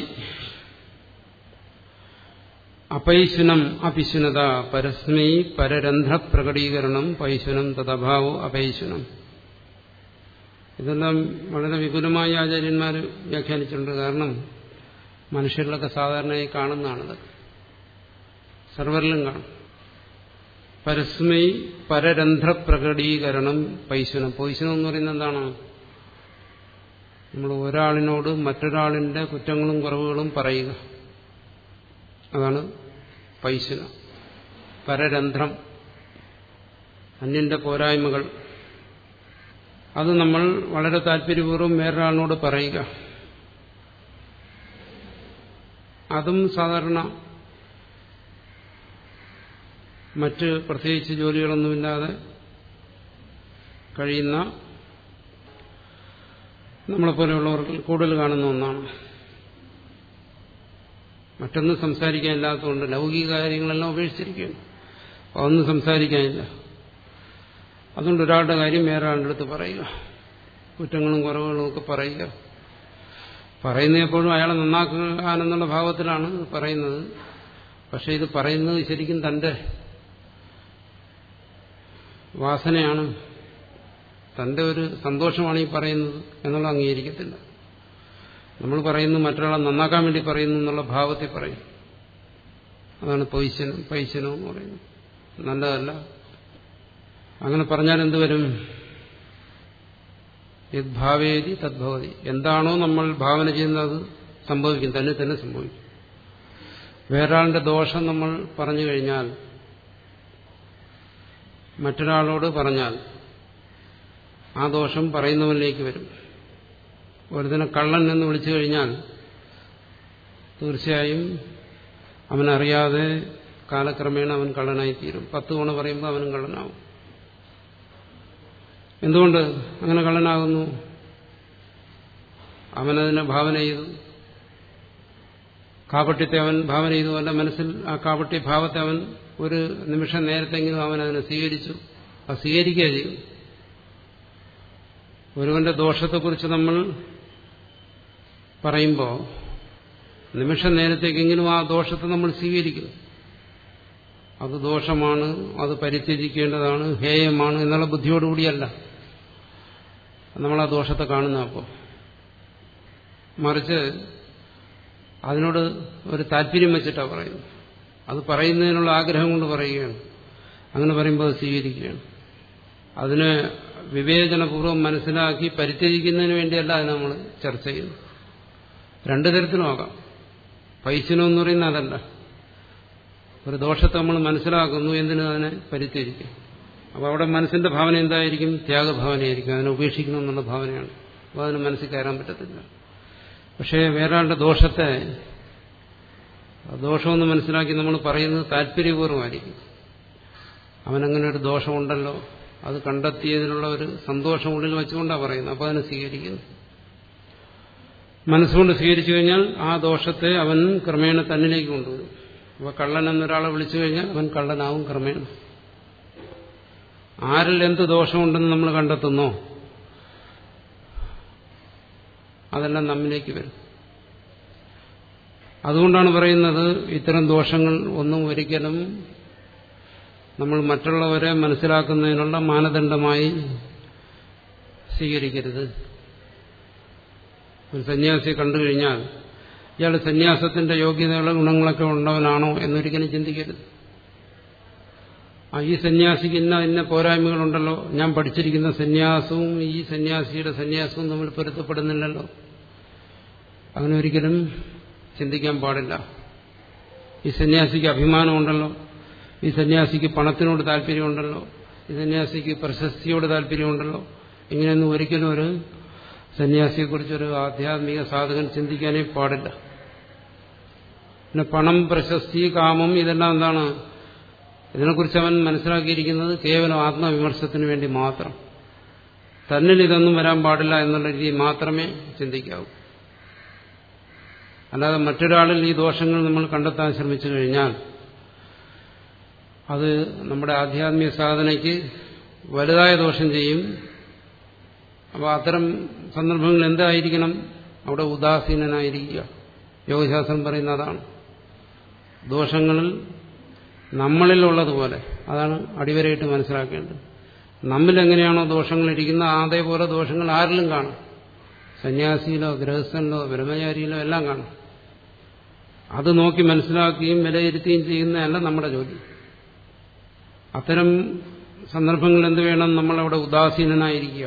അപൈശുനം അപിശുനത പരസ്മൈ പരരന്ധ്ര പ്രകടീകരണം പൈശുനം തദഭാവോ അപൈശുനം ഇതെല്ലാം വളരെ വിപുലമായി ആചാര്യന്മാർ വ്യാഖ്യാനിച്ചിട്ടുണ്ട് കാരണം മനുഷ്യരിലൊക്കെ സാധാരണയായി കാണുന്നതാണത് സർവരിലും കാണും പരസ്മൈ പരരന്ധ്ര പ്രകടീകരണം പൈശുനം പൈശുനം എന്ന് പറയുന്നത് എന്താണ് നമ്മൾ ഒരാളിനോട് മറ്റൊരാളിന്റെ കുറ്റങ്ങളും കുറവുകളും പറയുക അതാണ് പൈശുന പരരന്ധ്രം അന്യന്റെ പോരായ്മകൾ അത് നമ്മൾ വളരെ താല്പര്യപൂർവ്വം വേറൊരാളിനോട് പറയുക അതും സാധാരണ മറ്റ് പ്രത്യേകിച്ച് ജോലികളൊന്നുമില്ലാതെ കഴിയുന്ന നമ്മളെപ്പോലെയുള്ളവർക്ക് കൂടുതൽ കാണുന്ന ഒന്നാണ് മറ്റൊന്നും സംസാരിക്കാനില്ലാത്തതുകൊണ്ട് ലൗകിക കാര്യങ്ങളെല്ലാം ഉപേക്ഷിച്ചിരിക്കുകയാണ് അതൊന്നും സംസാരിക്കാനില്ല അതുകൊണ്ട് ഒരാളുടെ കാര്യം വേറെ ആളുടെ അടുത്ത് പറയുക കുറ്റങ്ങളും കുറവുകളും ഒക്കെ പറയുക പറയുന്നത് എപ്പോഴും അയാളെ നന്നാക്കാനെന്നുള്ള ഭാവത്തിലാണ് പറയുന്നത് പക്ഷെ ഇത് പറയുന്നത് ശരിക്കും തന്റെ വാസനയാണ് തന്റെ ഒരു സന്തോഷമാണ് ഈ പറയുന്നത് എന്നുള്ള അംഗീകരിക്കത്തില്ല നമ്മൾ പറയുന്നു മറ്റൊരാളെ നന്നാക്കാൻ വേണ്ടി പറയുന്നു എന്നുള്ള ഭാവത്തിൽ പറയും അതാണ് പൈശനം പൈശനം എന്ന് പറയുന്നത് നല്ലതല്ല അങ്ങനെ പറഞ്ഞാൽ എന്തുവരും യദ്ഭാവേദി തദ്ഭവതി എന്താണോ നമ്മൾ ഭാവന ചെയ്യുന്നത് സംഭവിക്കും തന്നെ തന്നെ സംഭവിക്കും വേറൊരാളുടെ ദോഷം നമ്മൾ പറഞ്ഞു കഴിഞ്ഞാൽ മറ്റൊരാളോട് പറഞ്ഞാൽ ആ ദോഷം പറയുന്നവനിലേക്ക് വരും ഒരുതിനെ കള്ളൻ എന്ന് വിളിച്ചു കഴിഞ്ഞാൽ തീർച്ചയായും അവനറിയാതെ കാലക്രമേണ അവൻ കള്ളനായിത്തീരും പത്ത് തവണ പറയുമ്പോൾ അവനും കള്ളനാവും എന്തുകൊണ്ട് അങ്ങനെ കള്ളനാകുന്നു അവനതിനെ ഭാവന ചെയ്തു കാപട്യത്തെ അവൻ ഭാവന ചെയ്തു അവന്റെ മനസ്സിൽ ആ കാപട്യ ഭാവത്തെ അവൻ ഒരു നിമിഷം നേരത്തെങ്കിലും അവൻ അതിനെ സ്വീകരിച്ചു അത് സ്വീകരിക്കുക ചെയ്യും ഒരുവന്റെ ദോഷത്തെക്കുറിച്ച് നമ്മൾ പറയുമ്പോൾ നിമിഷം നേരത്തേക്കെങ്കിലും ആ ദോഷത്തെ നമ്മൾ സ്വീകരിക്കും അത് ദോഷമാണ് അത് പരിത്യജിക്കേണ്ടതാണ് ഹേയമാണ് എന്നുള്ള ബുദ്ധിയോടുകൂടിയല്ല നമ്മൾ ആ ദോഷത്തെ കാണുന്ന അപ്പോൾ മറിച്ച് അതിനോട് ഒരു താല്പര്യം വെച്ചിട്ടാണ് പറയുന്നത് അത് പറയുന്നതിനുള്ള ആഗ്രഹം കൊണ്ട് പറയുകയാണ് അങ്ങനെ പറയുമ്പോൾ അത് സ്വീകരിക്കുകയാണ് അതിനെ വിവേചനപൂർവ്വം മനസ്സിലാക്കി പരിത്യജിക്കുന്നതിന് വേണ്ടിയല്ല അത് നമ്മൾ ചർച്ച ചെയ്യുന്നു രണ്ടു തരത്തിലുമാകാം പൈസനം എന്ന് പറയുന്നത് അതല്ല ഒരു ദോഷത്തെ നമ്മൾ മനസ്സിലാക്കുന്നു എന്തിനു അതിനെ പരിത്യജിക്കും അപ്പോൾ അവിടെ മനസ്സിന്റെ ഭാവന എന്തായിരിക്കും ത്യാഗഭാവനയായിരിക്കും അതിനെ ഉപേക്ഷിക്കണം എന്നുള്ള ഭാവനയാണ് അപ്പോൾ അതിന് മനസ്സിൽ കയറാൻ പറ്റത്തില്ല പക്ഷേ വേറൊരാളുടെ ദോഷത്തെ ദോഷമെന്ന് മനസ്സിലാക്കി നമ്മൾ പറയുന്നത് താല്പര്യപൂർവ്വമായിരിക്കും അവനങ്ങനെ ഒരു ദോഷമുണ്ടല്ലോ അത് കണ്ടെത്തിയതിനുള്ള ഒരു സന്തോഷം ഉള്ളിൽ വെച്ചുകൊണ്ടാണ് പറയുന്നത് അപ്പോൾ അതിനെ സ്വീകരിക്കുന്നു മനസ്സുകൊണ്ട് സ്വീകരിച്ചു കഴിഞ്ഞാൽ ആ ദോഷത്തെ അവൻ ക്രമേണ തന്നിലേക്ക് കൊണ്ടുവരും അപ്പോൾ കള്ളൻ എന്നൊരാളെ വിളിച്ചു കഴിഞ്ഞാൽ അവൻ കള്ളനാവും ക്രമേണ ആരിൽ എന്ത് ദോഷമുണ്ടെന്ന് നമ്മൾ കണ്ടെത്തുന്നോ അതെല്ലാം നമ്മിലേക്ക് വരും അതുകൊണ്ടാണ് പറയുന്നത് ഇത്തരം ദോഷങ്ങൾ ഒന്നും ഒരിക്കലും നമ്മൾ മറ്റുള്ളവരെ മനസ്സിലാക്കുന്നതിനുള്ള മാനദണ്ഡമായി സ്വീകരിക്കരുത് ഒരു സന്യാസിയെ കണ്ടു കഴിഞ്ഞാൽ ഇയാൾ സന്യാസത്തിന്റെ യോഗ്യതയുള്ള ഗുണങ്ങളൊക്കെ ഉള്ളവനാണോ എന്നൊരിക്കലും ചിന്തിക്കരുത് ആ ഈ സന്യാസിക്ക് ഇന്ന ഇന്ന പോരായ്മകളുണ്ടല്ലോ ഞാൻ പഠിച്ചിരിക്കുന്ന സന്യാസവും ഈ സന്യാസിയുടെ സന്യാസവും തമ്മിൽ പൊരുത്തപ്പെടുന്നില്ലല്ലോ അങ്ങനെ ഒരിക്കലും ചിന്തിക്കാൻ പാടില്ല ഈ സന്യാസിക്ക് അഭിമാനമുണ്ടല്ലോ ഈ സന്യാസിക്ക് പണത്തിനോട് താല്പര്യമുണ്ടല്ലോ ഈ സന്യാസിക്ക് പ്രശസ്തിയോട് താല്പര്യമുണ്ടല്ലോ ഇങ്ങനെയൊന്നും ഒരിക്കലും ഒരു സന്യാസിയെക്കുറിച്ചൊരു ആധ്യാത്മിക സാധകൻ ചിന്തിക്കാനേ പാടില്ല പിന്നെ പണം പ്രശസ്തി കാമം ഇതെല്ലാം എന്താണ് ഇതിനെക്കുറിച്ച് അവൻ മനസ്സിലാക്കിയിരിക്കുന്നത് കേവലം ആത്മവിമർശത്തിന് വേണ്ടി മാത്രം തന്നിൽ ഇതൊന്നും വരാൻ പാടില്ല എന്നുള്ള രീതി മാത്രമേ ചിന്തിക്കാവൂ അല്ലാതെ മറ്റൊരാളിൽ ഈ ദോഷങ്ങൾ നമ്മൾ കണ്ടെത്താൻ ശ്രമിച്ചു കഴിഞ്ഞാൽ അത് നമ്മുടെ ആധ്യാത്മിക സാധനയ്ക്ക് വലുതായ ദോഷം ചെയ്യും അപ്പോൾ അത്തരം സന്ദർഭങ്ങൾ എന്തായിരിക്കണം അവിടെ ഉദാസീനനായിരിക്കുക യോഗശാസ്ത്രം പറയുന്ന അതാണ് ദോഷങ്ങളിൽ നമ്മളിലുള്ളതുപോലെ അതാണ് അടിവരയിട്ട് മനസ്സിലാക്കേണ്ടത് നമ്മിൽ എങ്ങനെയാണോ ദോഷങ്ങൾ ഇരിക്കുന്നത് അതേപോലെ ദോഷങ്ങൾ ആരിലും കാണും സന്യാസിയിലോ ഗൃഹസ്ഥനിലോ ബ്രഹ്മചാരിയിലോ എല്ലാം കാണും അത് നോക്കി മനസ്സിലാക്കുകയും വിലയിരുത്തുകയും ചെയ്യുന്നതല്ല നമ്മുടെ ജോലി അത്തരം സന്ദർഭങ്ങളിൽ എന്ത് വേണം നമ്മളവിടെ ഉദാസീനനായിരിക്കുക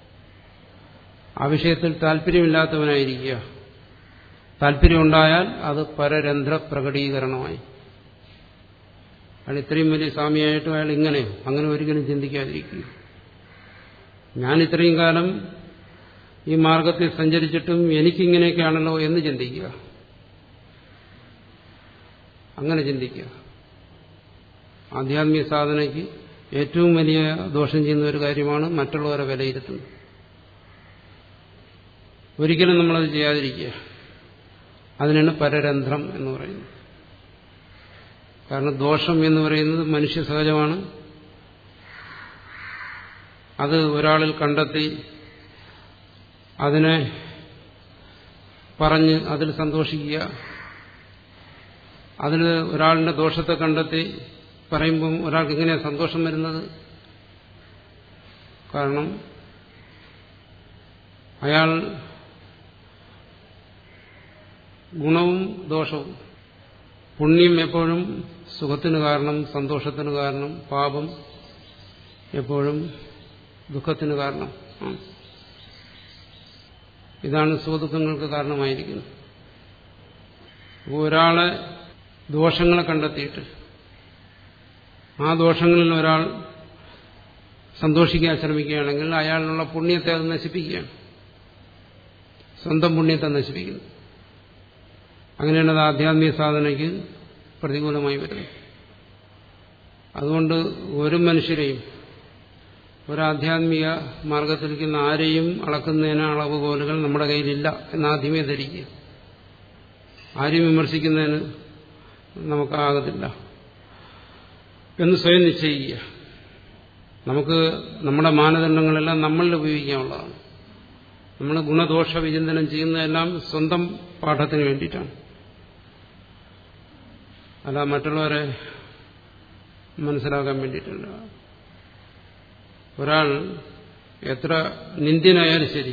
ആ വിഷയത്തിൽ താല്പര്യമില്ലാത്തവനായിരിക്കുക താല്പര്യമുണ്ടായാൽ അത് പരരന്ധ്ര പ്രകടീകരണമായി അയാൾ ഇത്രയും വലിയ സ്വാമിയായിട്ടും അയാൾ ഇങ്ങനെയോ അങ്ങനെ ഒരിക്കലും ചിന്തിക്കാതിരിക്കുക ഞാൻ ഇത്രയും കാലം ഈ മാർഗത്തിൽ സഞ്ചരിച്ചിട്ടും എനിക്കിങ്ങനെയൊക്കെയാണല്ലോ എന്ന് ചിന്തിക്കുക അങ്ങനെ ചിന്തിക്കുക ആധ്യാത്മിക സാധനയ്ക്ക് ഏറ്റവും വലിയ ദോഷം ചെയ്യുന്ന ഒരു കാര്യമാണ് മറ്റുള്ളവരെ വിലയിരുത്തുന്നത് ഒരിക്കലും നമ്മളത് ചെയ്യാതിരിക്കുക അതിനാണ് പരരന്ധ്രം എന്ന് പറയുന്നത് കാരണം ദോഷം എന്ന് പറയുന്നത് മനുഷ്യ സഹജമാണ് അത് ഒരാളിൽ കണ്ടെത്തി അതിനെ പറഞ്ഞ് അതിൽ സന്തോഷിക്കുക അതിൽ ഒരാളിന്റെ ദോഷത്തെ കണ്ടെത്തി പറയുമ്പം ഒരാൾക്ക് എങ്ങനെയാണ് സന്തോഷം വരുന്നത് കാരണം അയാൾ ഗുണവും ദോഷവും പുണ്യം എപ്പോഴും സുഖത്തിന് കാരണം സന്തോഷത്തിന് കാരണം പാപം എപ്പോഴും ദുഃഖത്തിന് കാരണം ഇതാണ് സുഖദുഃഖങ്ങൾക്ക് കാരണമായിരിക്കുന്നത് ഒരാളെ ദോഷങ്ങളെ കണ്ടെത്തിയിട്ട് ആ ദോഷങ്ങളിൽ ഒരാൾ സന്തോഷിക്കാൻ ശ്രമിക്കുകയാണെങ്കിൽ അയാളിലുള്ള പുണ്യത്തെ അത് നശിപ്പിക്കുകയാണ് സ്വന്തം പുണ്യത്തെ നശിപ്പിക്കുന്നു അങ്ങനെയാണ് അത് ആധ്യാത്മിക സാധനയ്ക്ക് പ്രതികൂലമായി വരുന്നത് അതുകൊണ്ട് ഒരു മനുഷ്യരെയും ഒരാധ്യാത്മിക മാർഗത്തിലിരിക്കുന്ന ആരെയും അളക്കുന്നതിന് അളവുകോലുകൾ നമ്മുടെ കയ്യിലില്ല എന്നാദ്യമേ ധരിക്കുക ആരെയും വിമർശിക്കുന്നതിന് നമുക്കാകത്തില്ല എന്ന് സ്വയം നിശ്ചയിക്കുക നമുക്ക് നമ്മുടെ മാനദണ്ഡങ്ങളെല്ലാം നമ്മളിൽ ഉപയോഗിക്കാനുള്ളതാണ് നമ്മൾ ഗുണദോഷ വിചിന്തനം ചെയ്യുന്നതെല്ലാം സ്വന്തം പാഠത്തിന് വേണ്ടിയിട്ടാണ് അല്ല മറ്റുള്ളവരെ മനസ്സിലാക്കാൻ വേണ്ടിയിട്ടല്ല ഒരാൾ എത്ര നിന്ദ്യനായാലും ശരി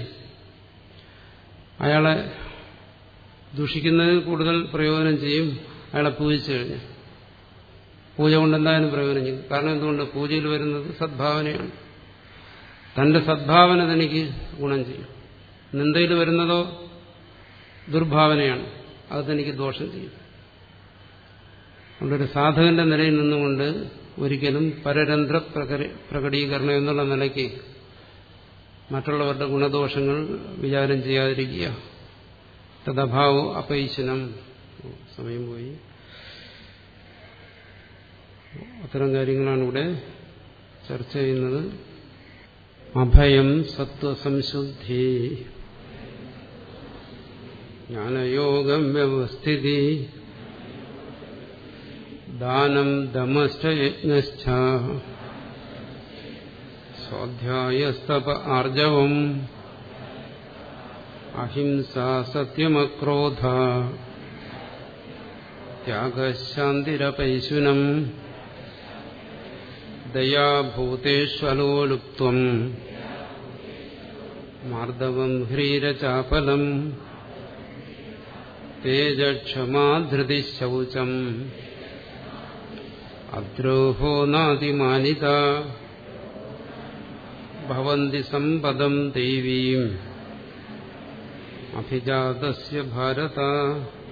അയാളെ ദൂഷിക്കുന്നതിന് കൂടുതൽ പ്രയോജനം ചെയ്യും അയാളെ പൂജിച്ചു കഴിഞ്ഞാൽ പൂജ കൊണ്ട് എന്തായാലും പ്രയോജനം ചെയ്യും കാരണം എന്തുകൊണ്ട് പൂജയിൽ വരുന്നത് സദ്ഭാവനയാണ് തന്റെ സദ്ഭാവന തനിക്ക് ഗുണം ചെയ്യും നിന്ദയിൽ വരുന്നതോ ദുർഭാവനയാണ് അത് തനിക്ക് ദോഷം ചെയ്യും അതുകൊണ്ടൊരു സാധകന്റെ നിലയിൽ നിന്നുകൊണ്ട് ഒരിക്കലും പരരന്ധ്ര പ്രകടീകരണം എന്നുള്ള നിലയ്ക്ക് മറ്റുള്ളവരുടെ ഗുണദോഷങ്ങൾ വിചാരം ചെയ്യാതിരിക്കുക തദഭാവോ അപൈശനം സമയം പോയി അത്തരം കാര്യങ്ങളാണ് ഇവിടെ ചർച്ച ചെയ്യുന്നത് അഭയം സത്വസംശുദ്ധി ജ്ഞാനയോഗം വ്യവസ്ഥിതി ദാനം ദമശ്ചയജ്ഞശ്ച സ്വാധ്യായസ്തപ ആർജവം അഹിംസ സത്യമക്രോധ ത്യാഗശാന്തിരപൈശുനം ദയാഭൂതേഷ്വലോലുപ്ത്വം മാർദ്ദവം ഹ്രീരചാപലം തേജക്ഷമാധൃതി ശൗചം അദ്രോഹോ നാതിമാനിത ഭവന്തി സമ്പദം ദൈവീം അഭിജാതസ്യ ഭാരത